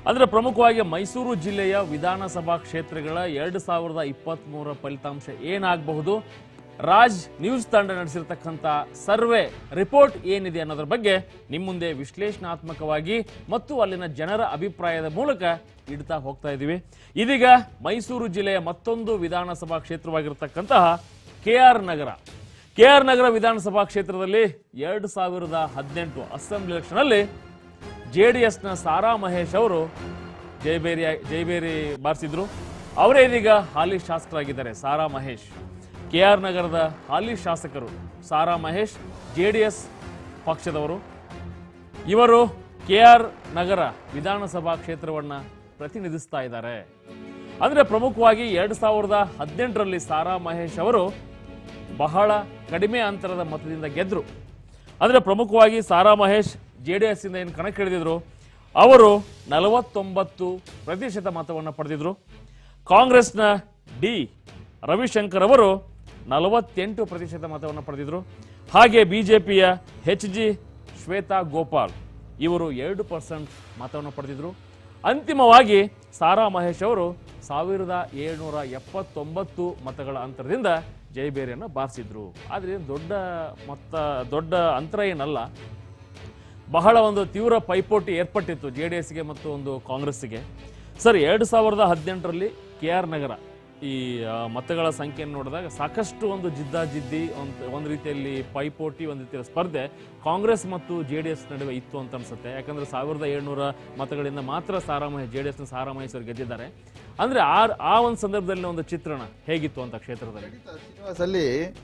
ಅಂದರೆ ಪ್ರಮುಖವಾಗಿ ಮೈಸೂರು ಜಿಲ್ಲೆಯ ವಿಧಾನಸಭಾ ಕ್ಷೇತ್ರಗಳ ಎರಡು ಸಾವಿರದ ಇಪ್ಪತ್ತ್ಮೂರರ ಫಲಿತಾಂಶ ಏನಾಗಬಹುದು ರಾಜ್ ನ್ಯೂಸ್ ತಂಡ ನಡೆಸಿರ್ತಕ್ಕಂಥ ಸರ್ವೆ ರಿಪೋರ್ಟ್ ಏನಿದೆ ಅನ್ನೋದ್ರ ಬಗ್ಗೆ ನಿಮ್ಮ ಮುಂದೆ ವಿಶ್ಲೇಷಣಾತ್ಮಕವಾಗಿ ಮತ್ತು ಅಲ್ಲಿನ ಜನರ ಅಭಿಪ್ರಾಯದ ಮೂಲಕ ಇಡ್ತಾ ಹೋಗ್ತಾ ಇದ್ದೀವಿ ಇದೀಗ ಮೈಸೂರು ಜಿಲ್ಲೆಯ ಮತ್ತೊಂದು ವಿಧಾನಸಭಾ ಕ್ಷೇತ್ರವಾಗಿರ್ತಕ್ಕಂತಹ K R Nagar K R Nagar ವಿಧಾನಸಭಾ ಕ್ಷೇತ್ರದಲ್ಲಿ ಎರಡು ಸಾವಿರದ ಹದಿನೆಂಟು ಅಸೆಂಬ್ಲಿ ಎಲೆಕ್ಷನಲ್ಲಿ ಜೆ ಡಿ ಎಸ್ನ ಸಾರಾ ಮಹೇಶ್ ಅವರು ಜಯಬೇರಿ ಜಯಬೇರಿ ಬಾರಿಸಿದ್ರು ಅವರೇ ಇದೀಗ ಹಾಲಿ ಶಾಸಕರಾಗಿದ್ದಾರೆ ಸಾರಾ ಮಹೇಶ್ ಕೆ ಆರ್ ನಗರದ ಹಾಲಿ ಶಾಸಕರು Sara Mahesh J D S ಪಕ್ಷದವರು ಇವರು ಕೆ ಆರ್ ನಗರ ವಿಧಾನಸಭಾ ಕ್ಷೇತ್ರವನ್ನು ಪ್ರತಿನಿಧಿಸ್ತಾ ಇದ್ದಾರೆ ಅಂದರೆ ಪ್ರಮುಖವಾಗಿ ಎರಡು ಸಾವಿರದ ಹದಿನೆಂಟರಲ್ಲಿ ಸಾರಾ ಮಹೇಶ್ ಅವರು ಬಹಳ ಕಡಿಮೆ ಅಂತರದ ಮತದಿಂದ ಗೆದ್ದರು ಅಂದರೆ ಪ್ರಮುಖವಾಗಿ Sara Mahesh J D S ಇಂದ ಏನು ಕಣಕ್ಕಿಳಿದಿದ್ರು ಅವರು ನಲವತ್ತೊಂಬತ್ತು ಪ್ರತಿಶತ ಮತವನ್ನು ಪಡೆದಿದ್ರು ಕಾಂಗ್ರೆಸ್ನ ಡಿ ರವಿಶಂಕರ್ ಅವರು ನಲವತ್ತೆಂಟು ಪ್ರತಿಶತ ಮತವನ್ನು ಪಡೆದಿದ್ರು ಹಾಗೆ ಬಿಜೆಪಿಯ ಎಚ್ ಜಿ ಶ್ವೇತಾ ಗೋಪಾಲ್ ಇವರು ಎರಡು ಪರ್ಸೆಂಟ್ ಮತವನ್ನು ಪಡೆದಿದ್ರು ಅಂತಿಮವಾಗಿ ಸಾರಾ ಮಹೇಶ್ ಅವರು ಸಾವಿರದ ಏಳ್ನೂರ ಎಪ್ಪತ್ತೊಂಬತ್ತು ಮತಗಳ ಅಂತರದಿಂದ ಜಯಬೇರಿಯನ್ನು ಬಾರಿಸಿದ್ರು ಆದರೆ ಇದು ದೊಡ್ಡ ಮತ ದೊಡ್ಡ ಅಂತರ ಏನಲ್ಲ ಬಹಳ ಒಂದು ತೀವ್ರ ಪೈಪೋಟಿ ಏರ್ಪಟ್ಟಿತ್ತು ಜೆ ಡಿ ಎಸ್ಗೆ ಮತ್ತು ಒಂದು ಕಾಂಗ್ರೆಸ್ಸಿಗೆ ಸರ್ ಎರಡು ಸಾವಿರದ ಹದಿನೆಂಟರಲ್ಲಿ ಕೆ ಆರ್ ನಗರ ಈ ಆ, ಮತಗಳ ಸಂಖ್ಯೆಯನ್ನು ನೋಡಿದಾಗ ಸಾಕಷ್ಟು ಒಂದು ಜಿದ್ದಾಜಿದ್ದಿ ಒಂದು ಒಂದು ರೀತಿಯಲ್ಲಿ ಪೈಪೋಟಿ ಒಂದು ರೀತಿಯ ಸ್ಪರ್ಧೆ ಕಾಂಗ್ರೆಸ್ ಮತ್ತು ಜೆ ಡಿ ಎಸ್ ನಡುವೆ ಇತ್ತು ಅಂತ ಅನ್ಸುತ್ತೆ ಯಾಕಂದ್ರೆ ಸಾವಿರದ ಏಳ್ನೂರ ಮತಗಳಿಂದ ಮಾತ್ರ ಸಾರಾಮಹೇಶ್ ಜೆ ಡಿ ಎಸ್ನ ಸಾರಾಮಹೇಶ್ ಅವರು ಗೆದ್ದಿದ್ದಾರೆ ಅಂದ್ರೆ ಆ ಆ ಒಂದು ಸಂದರ್ಭದಲ್ಲಿ ಒಂದು ಚಿತ್ರಣ ಹೇಗಿತ್ತು ಅಂತ ಕ್ಷೇತ್ರದಲ್ಲಿ ಶ್ರೀನಿವಾಸ್ ಅಲ್ಲಿ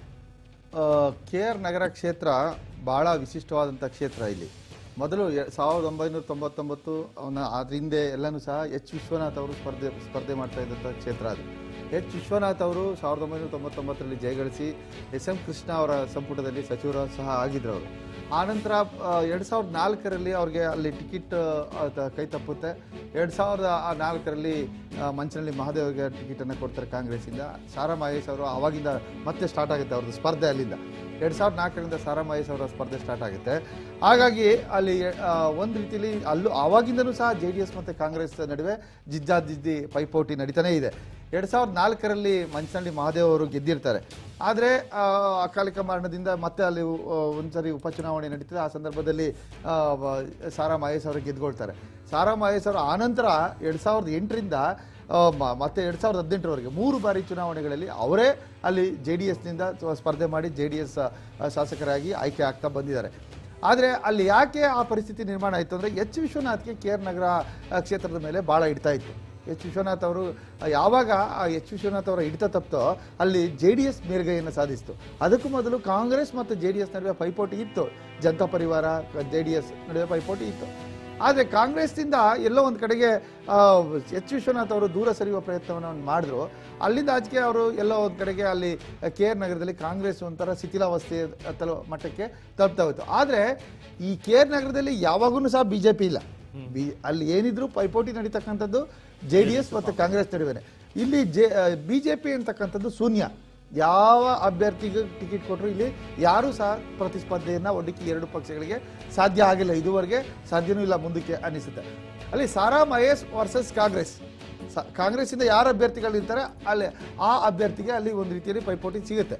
ಕೆ ಆರ್ ನಗರ ಕ್ಷೇತ್ರ ಬಹಳ ವಿಶಿಷ್ಟವಾದಂಥ ಕ್ಷೇತ್ರ ಇಲ್ಲಿ ಮೊದಲು ಎ- ಸಾವಿರದ ಒಂಬೈನೂರ ತೊಂಬತ್ತೊಂಬತ್ತು ಅವನ ಅದ್ರ ಹಿಂದೆ ಎಲ್ಲನೂ ಸಹ ಎಚ್ ವಿಶ್ವನಾಥ್ ಅವರು ಸ್ಪರ್ಧೆ ಸ್ಪರ್ಧೆ ಮಾಡ್ತಾ ಇದ್ದಂಥ ಕ್ಷೇತ್ರ ಅದು ಎಚ್ ವಿಶ್ವನಾಥ್ ಅವರು ಸಾವಿರದ ಒಂಬೈನೂರ ತೊಂಬತ್ತೊಂಬತ್ತರಲ್ಲಿ ಜಯಗಳಿಸಿ ಎಸ್ ಎಂ ಕೃಷ್ಣ ಅವರ ಸಂಪುಟದಲ್ಲಿ ಸಚಿವರು ಸಹ ಆಗಿದ್ರು ಅವರು ಆನಂತರ ಎರಡು ಸಾವಿರದ ನಾಲ್ಕರಲ್ಲಿ ಅವ್ರಿಗೆ ಅಲ್ಲಿ ಟಿಕೆಟ್ ಕೈ ತಪ್ಪುತ್ತೆ ಎರಡು ಸಾವಿರದ ನಾಲ್ಕರಲ್ಲಿ ಆ, ಮಂಚನಹಳ್ಳಿ ಮಹಾದೇವ್ ಅವರಿಗೆ ಟಿಕೆಟನ್ನು ಕೊಡ್ತಾರೆ ಕಾಂಗ್ರೆಸ್ಸಿಂದ ಸಾರಾ ಮಹೇಶ್ ಅವರು ಆವಾಗಿಂದ ಮತ್ತೆ ಸ್ಟಾರ್ಟ್ ಆಗುತ್ತೆ ಅವ್ರದ್ದು ಸ್ಪರ್ಧೆ ಅಲ್ಲಿಂದ ಎರಡು ಸಾವಿರದ ನಾಲ್ಕರಿಂದ ಸಾರಾ ಮಹೇಶ್ ಅವರ ಸ್ಪರ್ಧೆ ಸ್ಟಾರ್ಟ್ ಆಗುತ್ತೆ ಹಾಗಾಗಿ ಅಲ್ಲಿ ಆ, ಒಂದು ರೀತಿಯಲ್ಲಿ ಅಲ್ಲೂ ಆವಾಗಿಂದನೂ ಸಹ ಜೆ ಡಿ ಎಸ್ ಮತ್ತು ಕಾಂಗ್ರೆಸ್ ನಡುವೆ ಜಿದ್ದಾಜಿದ್ದಿ ಪೈಪೋಟಿ ನಡೀತಾನೇ ಇದೆ ಎರಡು ಸಾವಿರದ ನಾಲ್ಕರಲ್ಲಿ ಮಂಚನಹಳ್ಳಿ ಮಹಾದೇವ್ ಅವರು ಗೆದ್ದಿರ್ತಾರೆ ಆದರೆ ಅಕಾಲಿಕ ಮರಣದಿಂದ ಮತ್ತೆ ಅಲ್ಲಿ ಆ, ಒಂದ್ಸರಿ ಉಪಚುನಾವಣೆ ನಡೀತದೆ ಆ ಸಂದರ್ಭದಲ್ಲಿ ಆ, ವ- ಸಾರಾ ಮಹೇಶ್ ಅವರು ಗೆದ್ಕೊಳ್ತಾರೆ ಸಾರಾ ಮಹೇಶ್ ಅವರು ಆನಂತರ ಎರಡು ಸಾವಿರದ ಎಂಟರಿಂದ ಆ, ಮ- ಮತ್ತೆ ಎರಡು ಸಾವಿರದ ಹದಿನೆಂಟರವರೆಗೆ ಮೂರು ಬಾರಿ ಚುನಾವಣೆಗಳಲ್ಲಿ ಅವರೇ ಅಲ್ಲಿ ಜೆ ಡಿ ಎಸ್ನಿಂದ ಸ್ಪರ್ಧೆ ಮಾಡಿ ಜೆ ಡಿ ಎಸ್ ಶಾಸಕರಾಗಿ ಆಯ್ಕೆ ಆಗ್ತಾ ಬಂದಿದ್ದಾರೆ ಆದರೆ ಅಲ್ಲಿ ಯಾಕೆ ಆ ಪರಿಸ್ಥಿತಿ ನಿರ್ಮಾಣ ಆಯಿತು ಅಂದರೆ ಎಚ್ ವಿಶ್ವನಾಥ್ಗೆ ಕೆ ಆರ್ ನಗರ ಆ, ಕ್ಷೇತ್ರದ ಮೇಲೆ ಭಾಳ ಇಡ್ತಾ ಇತ್ತು ಎಚ್ ವಿಶ್ವನಾಥ್ ಅವರು ಆ, ಯಾವಾಗ ಆ ಎಚ್ ವಿಶ್ವನಾಥ್ ಅವರ ಹಿಡಿತ ತಪ್ತೋ ಅಲ್ಲಿ ಜೆ ಡಿ ಎಸ್ ಮೇಲ್ಗೈಯನ್ನು ಸಾಧಿಸಿತು ಅದಕ್ಕೂ ಮೊದಲು ಕಾಂಗ್ರೆಸ್ ಮತ್ತು ಜೆ ಡಿ ಎಸ್ ನಡುವೆ ಪೈಪೋಟಿ ಇತ್ತು ಜನತಾ ಪರಿವಾರ ಜೆ ಡಿ ಎಸ್ ನಡುವೆ ಪೈಪೋಟಿ ಇತ್ತು ಆದರೆ ಕಾಂಗ್ರೆಸ್ನಿಂದ ಎಲ್ಲೋ ಒಂದು ಕಡೆಗೆ ಆ, ಎಚ್ ವಿಶ್ವನಾಥ್ ಅವರು ದೂರ ಸರಿಯುವ ಪ್ರಯತ್ನವನ್ನು ಮಾಡಿದ್ರು ಅಲ್ಲಿಂದ ಆಚೆಗೆ ಅವರು ಎಲ್ಲೋ ಒಂದು ಕಡೆಗೆ ಅಲ್ಲಿ ಕೆ ಆರ್ ನಗರದಲ್ಲಿ ಕಾಂಗ್ರೆಸ್ ಒಂಥರ ಶಿಥಿಲಾವಸ್ಥೆ ತಲುವ ಮಟ್ಟಕ್ಕೆ ತಲುಪ್ತಾ ಹೋಯ್ತು ಆದರೆ ಈ ಕೆ ಆರ್ ನಗರದಲ್ಲಿ ಯಾವಾಗೂ ಸಹ ಬಿ ಜೆ ಪಿ ಇಲ್ಲ ಬಿ ಅಲ್ಲಿ ಏನಿದ್ರು ಪೈಪೋಟಿ ನಡೀತಕ್ಕಂಥದ್ದು ಜೆ ಡಿ ಎಸ್ ಮತ್ತು ಕಾಂಗ್ರೆಸ್ ನಡುವೆ ಇಲ್ಲಿ ಜೆ ಬಿ ಜೆ ಪಿ ಅಂತಕ್ಕಂಥದ್ದು ಶೂನ್ಯ ಯಾವ ಅಭ್ಯರ್ಥಿಗೆ ಟಿಕೆಟ್ ಕೊಟ್ಟರು ಇಲ್ಲಿ ಯಾರೂ ಸಹ ಪ್ರತಿಸ್ಪರ್ಧೆಯನ್ನು ಒಡ್ಡಿಕ್ಕೆ ಎರಡು ಪಕ್ಷಗಳಿಗೆ ಸಾಧ್ಯ ಆಗಿಲ್ಲ ಇದುವರೆಗೆ ಸಾಧ್ಯನೂ ಇಲ್ಲ ಮುಂದಕ್ಕೆ ಅನಿಸುತ್ತೆ ಅಲ್ಲಿ ಸಾರಾ ಮಹೇಶ್ ವರ್ಸಸ್ ಕಾಂಗ್ರೆಸ್ ಸ- ಕಾಂಗ್ರೆಸ್ಸಿಂದ ಯಾರು ಅಭ್ಯರ್ಥಿಗಳು ಇರ್ತಾರೆ ಅಲ್ಲಿ ಆ ಅಭ್ಯರ್ಥಿಗೆ ಅಲ್ಲಿ ಒಂದು ರೀತಿಯಲ್ಲಿ ಪೈಪೋಟಿ ಸಿಗುತ್ತೆ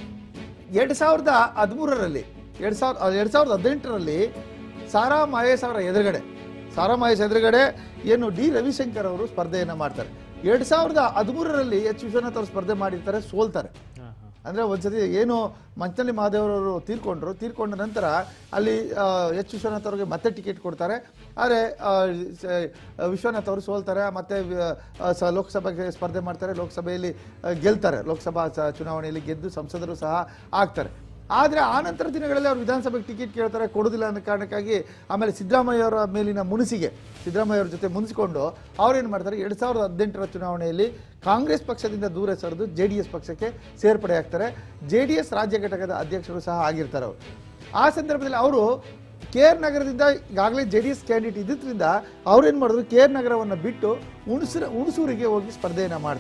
ಎರಡು ಸಾವಿರದ ಹದಿಮೂರರಲ್ಲಿ ಎರಡು ಸಾವಿರದ ಎರಡು ಸಾವಿರದ ಹದಿನೆಂಟರಲ್ಲಿ ಸಾರಾ ಮಹೇಶ್ ಅವರ ಎದುರುಗಡೆ ಸಾರಾ ಮಹೇಶ್ ಎದುರುಗಡೆ ಏನು ಡಿ ರವಿಶಂಕರ್ ಅವರು ಸ್ಪರ್ಧೆಯನ್ನು ಮಾಡ್ತಾರೆ ಎರಡು ಸಾವಿರದ ಹದಿಮೂರರಲ್ಲಿ ಎಚ್ ವಿಶ್ವನಾಥ್ ಅವರು ಸ್ಪರ್ಧೆ ಮಾಡಿರ್ತಾರೆ ಸೋಲ್ತಾರೆ ಅಂದರೆ ಒಂದ್ಸತಿ ಏನು ಮಂಚನಳ್ಳಿ ಮಹಾದೇವರವರು ತೀರ್ಕೊಂಡ್ರು ತೀರ್ಕೊಂಡ ನಂತರ ಅಲ್ಲಿ ಆ, ಎಚ್ ವಿಶ್ವನಾಥ್ ಅವರಿಗೆ ಮತ್ತೆ ಟಿಕೆಟ್ ಕೊಡ್ತಾರೆ ಆದರೆ ಆ, ಸ- ವಿಶ್ವನಾಥ್ ಅವರು ಸೋಲ್ತಾರೆ ಮತ್ತೆ ವ- ಆ, ಸ ಲೋಕಸಭೆಗೆ ಸ್ಪರ್ಧೆ ಮಾಡ್ತಾರೆ ಲೋಕಸಭೆಯಲ್ಲಿ ಆ, ಗೆಲ್ತಾರೆ ಲೋಕಸಭಾ ಸ- ಚುನಾವಣೆಯಲ್ಲಿ ಗೆದ್ದು ಸಂಸದರು ಸಹ ಆಗ್ತಾರೆ ಆದರೆ ಆ ನಂತರ ದಿನಗಳಲ್ಲಿ ಅವರು ವಿಧಾನಸಭೆಗೆ ಟಿಕೆಟ್ ಕೇಳ್ತಾರೆ ಕೊಡೋದಿಲ್ಲ ಅನ್ನೋ ಕಾರಣಕ್ಕಾಗಿ ಆಮೇಲೆ ಸಿದ್ದರಾಮಯ್ಯ ಅವರ ಮೇಲಿನ ಮುನಿಸಿಗೆ ಸಿದ್ದರಾಮಯ್ಯ ಅವರ ಜೊತೆ ಮುನಿಸಿಕೊಂಡು ಅವ್ರೇನು ಮಾಡ್ತಾರೆ ಎರಡು ಸಾವಿರದ ಹದಿನೆಂಟರ ಚುನಾವಣೆಯಲ್ಲಿ ಕಾಂಗ್ರೆಸ್ ಪಕ್ಷದಿಂದ ದೂರ ಸರಿದು ಜೆ ಡಿ ಎಸ್ ಪಕ್ಷಕ್ಕೆ ಸೇರ್ಪಡೆ ಆಗ್ತಾರೆ ಜೆ ಡಿ ಎಸ್ ರಾಜ್ಯ ಘಟಕದ ಅಧ್ಯಕ್ಷರು ಸಹ ಆಗಿರ್ತಾರೆ ಅವರು ಆ ಸಂದರ್ಭದಲ್ಲಿ ಅವರು ಕೆ ಆರ್ ನಗರದಿಂದ ಈಗಾಗಲೇ ಜೆ ಡಿ ಎಸ್ ಕ್ಯಾಂಡಿಡೇಟ್ ಇದ್ದಿದ್ದರಿಂದ ಅವ್ರೇನು ಮಾಡಿದ್ರು ಕೆ ಆರ್ ನಗರವನ್ನು ಬಿಟ್ಟು ಹುಣಸೂರು ಹುಣಸೂರಿಗೆ ಹೋಗಿ ಸ್ಪರ್ಧೆಯನ್ನು ಮಾಡ್ತಾರೆ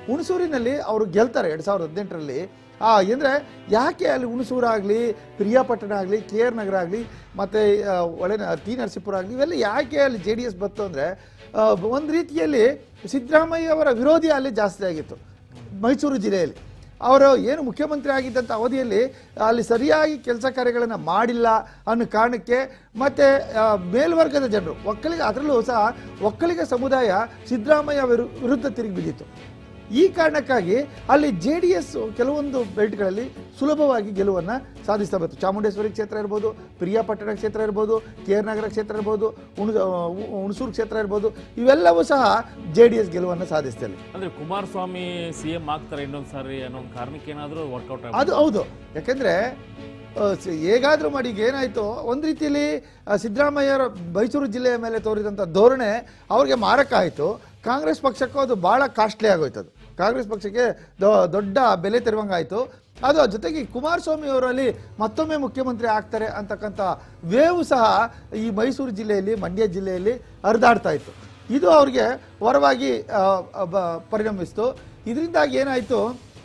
ಹುಣಸೂರಿನಲ್ಲಿ ಅವರು ಗೆಲ್ತಾರೆ ಎರಡು ಸಾವಿರದ ಹದಿನೆಂಟರಲ್ಲಿ ಆ ಅಂದರೆ ಯಾಕೆ ಅಲ್ಲಿ ಹುಣಸೂರಾಗಲಿ ಪ್ರಿಯಾಪಟ್ಟಣ ಆಗಲಿ ಕೆ ಆರ್ ನಗರ ಆಗಲಿ ಮತ್ತು ಒಳೆ ಟಿ ನರಸೀಪುರ ಆಗಲಿ ಇವೆಲ್ಲ ಯಾಕೆ ಅಲ್ಲಿ ಜೆ ಡಿ ಎಸ್ ಬಂತು ಅಂದರೆ ಒಂದು ರೀತಿಯಲ್ಲಿ ಸಿದ್ದರಾಮಯ್ಯ ಅವರ ವಿರೋಧಿ ಅಲ್ಲಿ ಜಾಸ್ತಿ ಆಗಿತ್ತು ಮೈಸೂರು ಜಿಲ್ಲೆಯಲ್ಲಿ ಅವರು ಏನು ಮುಖ್ಯಮಂತ್ರಿ ಆಗಿದ್ದಂಥ ಅವಧಿಯಲ್ಲಿ ಅಲ್ಲಿ ಸರಿಯಾಗಿ ಕೆಲಸ ಕಾರ್ಯಗಳನ್ನು ಮಾಡಿಲ್ಲ ಅನ್ನೋ ಕಾರಣಕ್ಕೆ ಮತ್ತು ಮೇಲ್ವರ್ಗದ ಜನರು ಒಕ್ಕಲಿಗ ಅದರಲ್ಲೂ ಸಹ ಒಕ್ಕಲಿಗ ಸಮುದಾಯ ಸಿದ್ದರಾಮಯ್ಯ ವಿರು ವಿರುದ್ಧ ತಿರುಗಿ ಬಿದ್ದಿತ್ತು ಈ ಕಾರಣಕ್ಕಾಗಿ ಅಲ್ಲಿ ಜೆ ಡಿ ಎಸ್ ಕೆಲವೊಂದು ಬೆಲ್ಟ್ಗಳಲ್ಲಿ ಸುಲಭವಾಗಿ ಗೆಲುವನ್ನು ಸಾಧಿಸ್ತಾ ಬಂತು ಚಾಮುಂಡೇಶ್ವರಿ ಕ್ಷೇತ್ರ ಇರ್ಬೋದು ಪ್ರಿಯಾಪಟ್ಟಣ ಕ್ಷೇತ್ರ ಇರ್ಬೋದು ಕೆ ಆರ್ ನಗರ ಕ್ಷೇತ್ರ ಇರ್ಬೋದು ಹುಣ ಹುಣಸೂರು ಕ್ಷೇತ್ರ ಇರ್ಬೋದು ಇವೆಲ್ಲವೂ ಸಹ ಜೆ ಡಿ ಎಸ್ ಗೆಲುವನ್ನು ಸಾಧಿಸ್ತಾರೆ ಅಂದ್ರೆ ಕುಮಾರಸ್ವಾಮಿ ಸಿ ಎಂ ಆಗ್ತಾರೆ ಇನ್ನೊಂದ್ ಸಾರಿ ಅನ್ನೋ ಒಂದು ಕಾರಣಕ್ಕೆ ಏನಾದರೂ ವರ್ಕೌಟ್ ಅದು ಹೌದು ಯಾಕೆಂದ್ರೆ ಆ, ಸ- ಹೇಗಾದ್ರೂ ಮಾಡಿ ಈಗ ಏನಾಯ್ತು ಒಂದು ರೀತಿಯಲ್ಲಿ ಆ, ಸಿದ್ದರಾಮಯ್ಯರ ಮೈಸೂರು ಜಿಲ್ಲೆಯ ಮೇಲೆ ತೋರಿದಂಥ ಧೋರಣೆ ಅವ್ರಿಗೆ ಮಾರಕ ಆಯಿತು ಕಾಂಗ್ರೆಸ್ ಪಕ್ಷಕ್ಕೂ ಅದು ಭಾಳ ಕಾಸ್ಟ್ಲಿ ಆಗೋಯ್ತು ಅದು ಕಾಂಗ್ರೆಸ್ ಪಕ್ಷಕ್ಕೆ ದೊ- ದೊಡ್ಡ ಬೆಲೆ ತೆರುವಂಗಾಯಿತು ಅದು ಅದ್ರ ಜೊತೆಗೆ ಕುಮಾರಸ್ವಾಮಿ ಅವರಲ್ಲಿ ಮತ್ತೊಮ್ಮೆ ಮುಖ್ಯಮಂತ್ರಿ ಆಗ್ತಾರೆ ಅಂತಕ್ಕಂಥ ವೇವು ಸಹ ಈ ಮೈಸೂರು ಜಿಲ್ಲೆಯಲ್ಲಿ ಮಂಡ್ಯ ಜಿಲ್ಲೆಯಲ್ಲಿ ಹರಿದಾಡ್ತಾ ಇತ್ತು ಇದು ಅವ್ರಿಗೆ ವರವಾಗಿ ಆ, ಬ- ಪರಿಣಮಿಸ್ತು ಇದರಿಂದಾಗಿ ಏನಾಯಿತು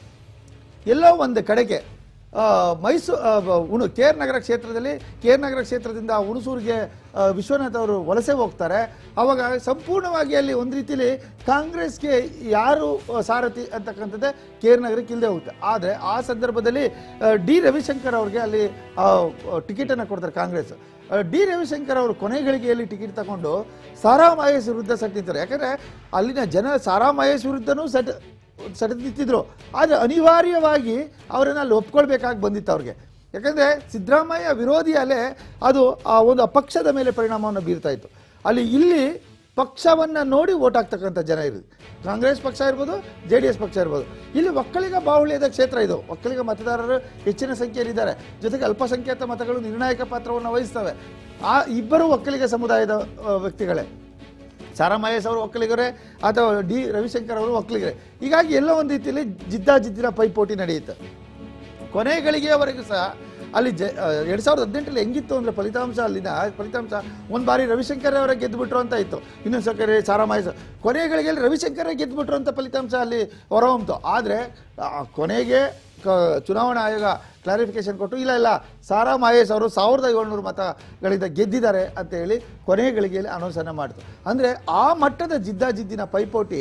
ಎಲ್ಲೋ ಒಂದು ಕಡೆಗೆ ಮೈಸೂರು ಉಣು ಕೆ ಆರ್ ನಗರ ಕ್ಷೇತ್ರದಲ್ಲಿ ಕೆ ಆರ್ ನಗರ ಕ್ಷೇತ್ರದಿಂದ ಹುಣಸೂರಿಗೆ ಆ, ವಿಶ್ವನಾಥ್ ಅವರು ವಲಸೆ ಹೋಗ್ತಾರೆ ಅವಾಗ ಸಂಪೂರ್ಣವಾಗಿ ಅಲ್ಲಿ ಒಂದು ರೀತಿಯಲ್ಲಿ ಕಾಂಗ್ರೆಸ್ಗೆ ಯಾರು ಆ, ಸಾರಥಿ ಅಂತಕ್ಕಂಥದ್ದೇ ಕೆ ಆರ್ ನಗರಕ್ಕೆ ಇಲ್ಲದೆ ಹೋಗುತ್ತೆ ಆದರೆ ಆ ಸಂದರ್ಭದಲ್ಲಿ ಆ, ಡಿ ರವಿಶಂಕರ್ ಅವ್ರಿಗೆ ಅಲ್ಲಿ ಟಿಕೆಟನ್ನು ಕೊಡ್ತಾರೆ ಕಾಂಗ್ರೆಸ್ ಆ, ಡಿ ರವಿಶಂಕರ್ ಅವರು ಕೊನೆ ಗಳಿಗೆಯಲ್ಲಿ ಟಿಕೆಟ್ ತಗೊಂಡು ಸಾರಾ ಮಹೇಶ್ ವಿರುದ್ಧ ಸಟ್ಟಿದ್ದಾರೆ ಯಾಕಂದರೆ ಅಲ್ಲಿನ ಜನ ಸಾರಾ ಮಹೇಶ್ ವಿರುದ್ಧನೂ ಸಟ್ ಸೆಟೆದು ನಿಂತಿದ್ರು ಆದರೆ ಅನಿವಾರ್ಯವಾಗಿ ಅವರನ್ನು ಅಲ್ಲಿ ಒಪ್ಕೊಳ್ಬೇಕಾಗಿ ಬಂದಿತ್ತು ಅವ್ರಿಗೆ ಯಾಕಂದರೆ ಸಿದ್ದರಾಮಯ್ಯ ವಿರೋಧಿ ಅಲೆ ಅದು ಆ ಒಂದು ಪಕ್ಷದ ಮೇಲೆ ಪರಿಣಾಮವನ್ನು ಬೀರ್ತಾ ಇತ್ತು ಅಲ್ಲಿ ಇಲ್ಲಿ ಪಕ್ಷವನ್ನು ನೋಡಿ ಓಟ್ ಹಾಕ್ತಕ್ಕಂಥ ಜನ ಇರೋದು ಕಾಂಗ್ರೆಸ್ ಪಕ್ಷ ಇರ್ಬೋದು ಜೆ ಡಿ ಎಸ್ ಪಕ್ಷ ಇರ್ಬೋದು ಇಲ್ಲಿ ಒಕ್ಕಲಿಗ ಬಾಹುಳ್ಯದ ಕ್ಷೇತ್ರ ಇದು ಒಕ್ಕಲಿಗ ಮತದಾರರು ಹೆಚ್ಚಿನ ಸಂಖ್ಯೆಯಲ್ಲಿದ್ದಾರೆ ಜೊತೆಗೆ ಅಲ್ಪಸಂಖ್ಯಾತ ಮತಗಳು ನಿರ್ಣಾಯಕ ಪಾತ್ರವನ್ನು ವಹಿಸ್ತವೆ ಆ ಇಬ್ಬರು ಒಕ್ಕಲಿಗ ಸಮುದಾಯದ ಆ, ವ್ಯಕ್ತಿಗಳೇ ಸಾರಾ ಮಹೇಶ್ ಅವರು ಒಕ್ಕಲಿಗರೇ ಅಥವಾ ಡಿ ರವಿಶಂಕರ್ ಅವರು ಒಕ್ಕಲಿಗರೇ ಹೀಗಾಗಿ ಎಲ್ಲೋ ಒಂದು ರೀತಿಯಲ್ಲಿ ಜಿದ್ದಾಜಿದ್ದಿನ ಪೈಪೋಟಿ ನಡೆಯುತ್ತೆ ಕೊನೆ ಗಳಿಗೆಯವರೆಗೂ ಸಹ ಅಲ್ಲಿ ಜ ಎರಡು ಸಾವಿರದ ಹದಿನೆಂಟರಲ್ಲಿ ಹೆಂಗಿತ್ತು ಅಂದರೆ ಫಲಿತಾಂಶ ಅಲ್ಲಿನ ಫಲಿತಾಂಶ ಒಂದು ಬಾರಿ ರವಿಶಂಕರ್ ಅವರೇ ಗೆದ್ದುಬಿಟ್ರು ಅಂತ ಇತ್ತು ಇನ್ನೊಂದು ಸಕ್ಕರೆ ಸಾರಾ ಮಹೇಶ್ ಕೊನೆ ಗಳಿಗೆಯಲ್ಲಿ ರವಿಶಂಕರೇ ಗೆದ್ದುಬಿಟ್ರು ಅಂತ ಫಲಿತಾಂಶ ಅಲ್ಲಿ ಹೊರಹೊಮ್ತು ಆದರೆ ಕೊನೆಗೆ ಕ ಚುನಾವಣಾ ಆಯೋಗ ಕ್ಲಾರಿಫಿಕೇಶನ್ ಕೊಟ್ಟು ಇಲ್ಲ ಇಲ್ಲ ಸಾರಾ ಮಹೇಶ್ ಅವರು ಸಾವಿರದ ಏಳ್ನೂರು ಮತಗಳಿಂದ ಗೆದ್ದಿದ್ದಾರೆ ಅಂತ ಹೇಳಿ ಕೊನೆ ಗಳಿಗೆಯಲ್ಲಿ ಅನೌನ್ಸನ್ನು ಮಾಡಿತು ಅಂದರೆ ಆ ಮಟ್ಟದ ಜಿದ್ದಾಜಿದ್ದಿನ ಪೈಪೋಟಿ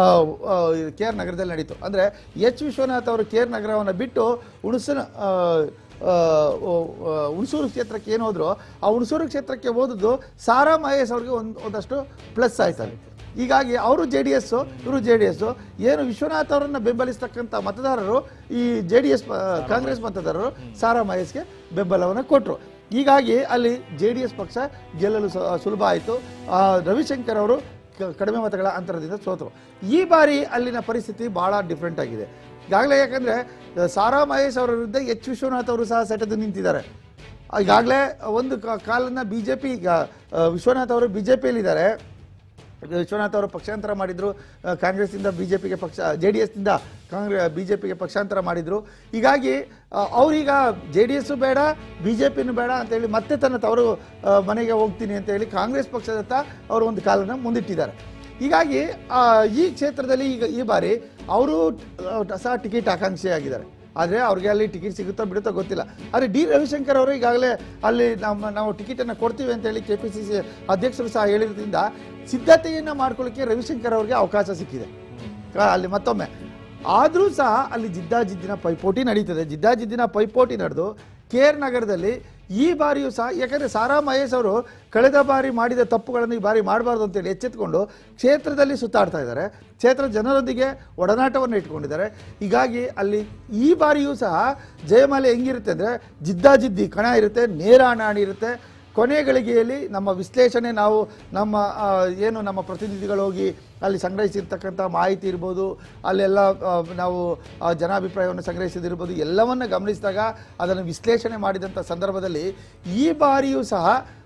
ಕೆ ಆರ್ ನಗರದಲ್ಲಿ ನಡೀತು ಅಂದರೆ ಎಚ್ ವಿಶ್ವನಾಥ್ ಅವರು ಕೆ ಆರ್ ನಗರವನ್ನು ಬಿಟ್ಟು ಹುಣಸನ ಆ, ಆ, ಓ- ಆ, ಹುಣಸೂರು ಕ್ಷೇತ್ರಕ್ಕೆ ಏನು ಹೋದ್ರು ಆ ಹುಣಸೂರು ಕ್ಷೇತ್ರಕ್ಕೆ ಹೋದದ್ದು ಸಾರಾ ಮಹೇಶ್ ಅವ್ರಿಗೆ ಒಂದು ಒಂದಷ್ಟು ಪ್ಲಸ್ ಆಯ್ತು ಅಲ್ಲಿ ಹೀಗಾಗಿ ಅವರು ಜೆ ಡಿ ಎಸ್ಸು ಇವರು ಜೆ ಡಿ ಎಸ್ಸು ಏನು ವಿಶ್ವನಾಥ್ ಅವರನ್ನು ಬೆಂಬಲಿಸ್ತಕ್ಕಂಥ ಮತದಾರರು ಈ ಜೆ ಡಿ ಎಸ್ ಕಾಂಗ್ರೆಸ್ ಮತದಾರರು ಸಾರಾ ಮಹೇಶ್ಗೆ ಬೆಂಬಲವನ್ನು ಕೊಟ್ಟರು ಹೀಗಾಗಿ ಅಲ್ಲಿ ಜೆ ಡಿ ಎಸ್ ಪಕ್ಷ ಗೆಲ್ಲಲು ಸ- ಸುಲಭ ಆಯಿತು ರವಿಶಂಕರ್ ಅವರು ಕ- ಕಡಿಮೆ ಮತಗಳ ಅಂತರದಿಂದ ಸೋತರು ಈ ಬಾರಿ ಅಲ್ಲಿನ ಪರಿಸ್ಥಿತಿ ಭಾಳ ಡಿಫ್ರೆಂಟ್ ಆಗಿದೆ ಈಗಾಗಲೇ ಯಾಕಂದರೆ ಸಾರಾ ಮಹೇಶ್ ಅವರ ವಿರುದ್ಧ ಎಚ್ ವಿಶ್ವನಾಥ್ ಅವರು ಸಹ ಸೆಟೆದು ನಿಂತಿದ್ದಾರೆ ಈಗಾಗಲೇ ಒಂದು ಕ- ಕಾಲನ್ನ ಬಿ ಜೆ ಪಿ ಈಗ ಆ, ವಿಶ್ವನಾಥ್ ಅವರು ಬಿ ಜೆ ಪಿಯಲ್ಲಿದ್ದಾರೆ ವಿಶ್ವನಾಥ್ ಅವರು ಪಕ್ಷಾಂತರ ಮಾಡಿದರು ಕಾಂಗ್ರೆಸ್ಸಿಂದ ಬಿ ಜೆ ಪಿಗೆ ಪಕ್ಷ ಜೆ ಡಿ ಎಸ್ನಿಂದ ಕಾಂಗ್ರೆ ಬಿ ಜೆ ಪಿಗೆ ಪಕ್ಷಾಂತರ ಮಾಡಿದರು ಹೀಗಾಗಿ ಆ, ಅವ್ರೀಗ ಜೆ ಡಿ ಎಸ್ಸು ಬೇಡ ಬಿ ಜೆ ಪಿನೂ ಬೇಡ ಅಂತೇಳಿ ಮತ್ತೆ ತನ್ನ ತವರು ಆ, ಮನೆಗೆ ಹೋಗ್ತೀನಿ ಅಂತ ಹೇಳಿ ಕಾಂಗ್ರೆಸ್ ಪಕ್ಷದತ್ತ ಅವರು ಒಂದು ಕಾಲನ್ನು ಮುಂದಿಟ್ಟಿದ್ದಾರೆ ಹೀಗಾಗಿ ಆ, ಈ ಕ್ಷೇತ್ರದಲ್ಲಿ ಈಗ ಈ ಬಾರಿ ಅವರು ಸಹ ಟಿಕೆಟ್ ಆಕಾಂಕ್ಷಿಯಾಗಿದ್ದಾರೆ ಆದರೆ ಅವ್ರಿಗೆ ಅಲ್ಲಿ ಟಿಕೆಟ್ ಸಿಗುತ್ತೋ ಬಿಡುತ್ತೋ ಗೊತ್ತಿಲ್ಲ ಆದರೆ ಡಿ ರವಿಶಂಕರ್ ಅವರು ಈಗಾಗಲೇ ಅಲ್ಲಿ ನಮ್ಮ ನಾವು ಟಿಕೆಟನ್ನು ಕೊಡ್ತೀವಿ ಅಂತೇಳಿ ಕೆ ಪಿ ಸಿ ಸಿ ಅಧ್ಯಕ್ಷರು ಸಹ ಹೇಳಿದ್ರಿಂದ ಸಿದ್ಧತೆಯನ್ನು ಮಾಡ್ಕೊಳ್ಳಿಕ್ಕೆ ರವಿಶಂಕರ್ ಅವರಿಗೆ ಅವಕಾಶ ಸಿಕ್ಕಿದೆ ಆ, ಅಲ್ಲಿ ಮತ್ತೊಮ್ಮೆ ಆದರೂ ಸಹ ಅಲ್ಲಿ ಜಿದ್ದಾಜಿದ್ದಿನ ಪೈಪೋಟಿ ನಡೀತದೆ ಜಿದ್ದಾಜಿದ್ದಿನ ಪೈಪೋಟಿ ನಡೆದು ಕೆ ಆರ್ ನಗರದಲ್ಲಿ ಈ ಬಾರಿಯೂ ಸಹ ಯಾಕಂದರೆ ಸಾರಾ ಮಹೇಶ್ ಅವರು ಕಳೆದ ಬಾರಿ ಮಾಡಿದ ತಪ್ಪುಗಳನ್ನು ಈ ಬಾರಿ ಮಾಡಬಾರ್ದು ಅಂತೇಳಿ ಎಚ್ಚೆತ್ತುಕೊಂಡು ಕ್ಷೇತ್ರದಲ್ಲಿ ಸುತ್ತಾಡ್ತಾ ಇದ್ದಾರೆ ಕ್ಷೇತ್ರದ ಜನರೊಂದಿಗೆ ಒಡನಾಟವನ್ನು ಇಟ್ಕೊಂಡಿದ್ದಾರೆ ಹೀಗಾಗಿ ಅಲ್ಲಿ ಈ ಬಾರಿಯೂ ಸಹ ಜಯಮಾಲೆ ಹೆಂಗಿರುತ್ತೆ ಅಂದರೆ ಜಿದ್ದಾಜಿದ್ದಿ ಕಣ ಇರುತ್ತೆ ನೇರ ಹಣಾಣಿ ಇರುತ್ತೆ ಕೊನೆ ಗಳಿಗೆಯಲ್ಲಿ ನಮ್ಮ ವಿಶ್ಲೇಷಣೆ ನಾವು ನಮ್ಮ ಆ, ಏನು ನಮ್ಮ ಪ್ರತಿನಿಧಿಗಳು ಹೋಗಿ ಅಲ್ಲಿ ಸಂಗ್ರಹಿಸಿರ್ತಕ್ಕಂಥ ಮಾಹಿತಿ ಇರ್ಬೋದು ಅಲ್ಲೆಲ್ಲ ಆ, ನಾವು ಆ, ಜನಾಭಿಪ್ರಾಯವನ್ನು ಸಂಗ್ರಹಿಸಿದಿರ್ಬೋದು ಎಲ್ಲವನ್ನು ಗಮನಿಸಿದಾಗ ಅದನ್ನು ವಿಶ್ಲೇಷಣೆ ಮಾಡಿದಂಥ ಸಂದರ್ಭದಲ್ಲಿ ಈ ಬಾರಿಯೂ ಸಹ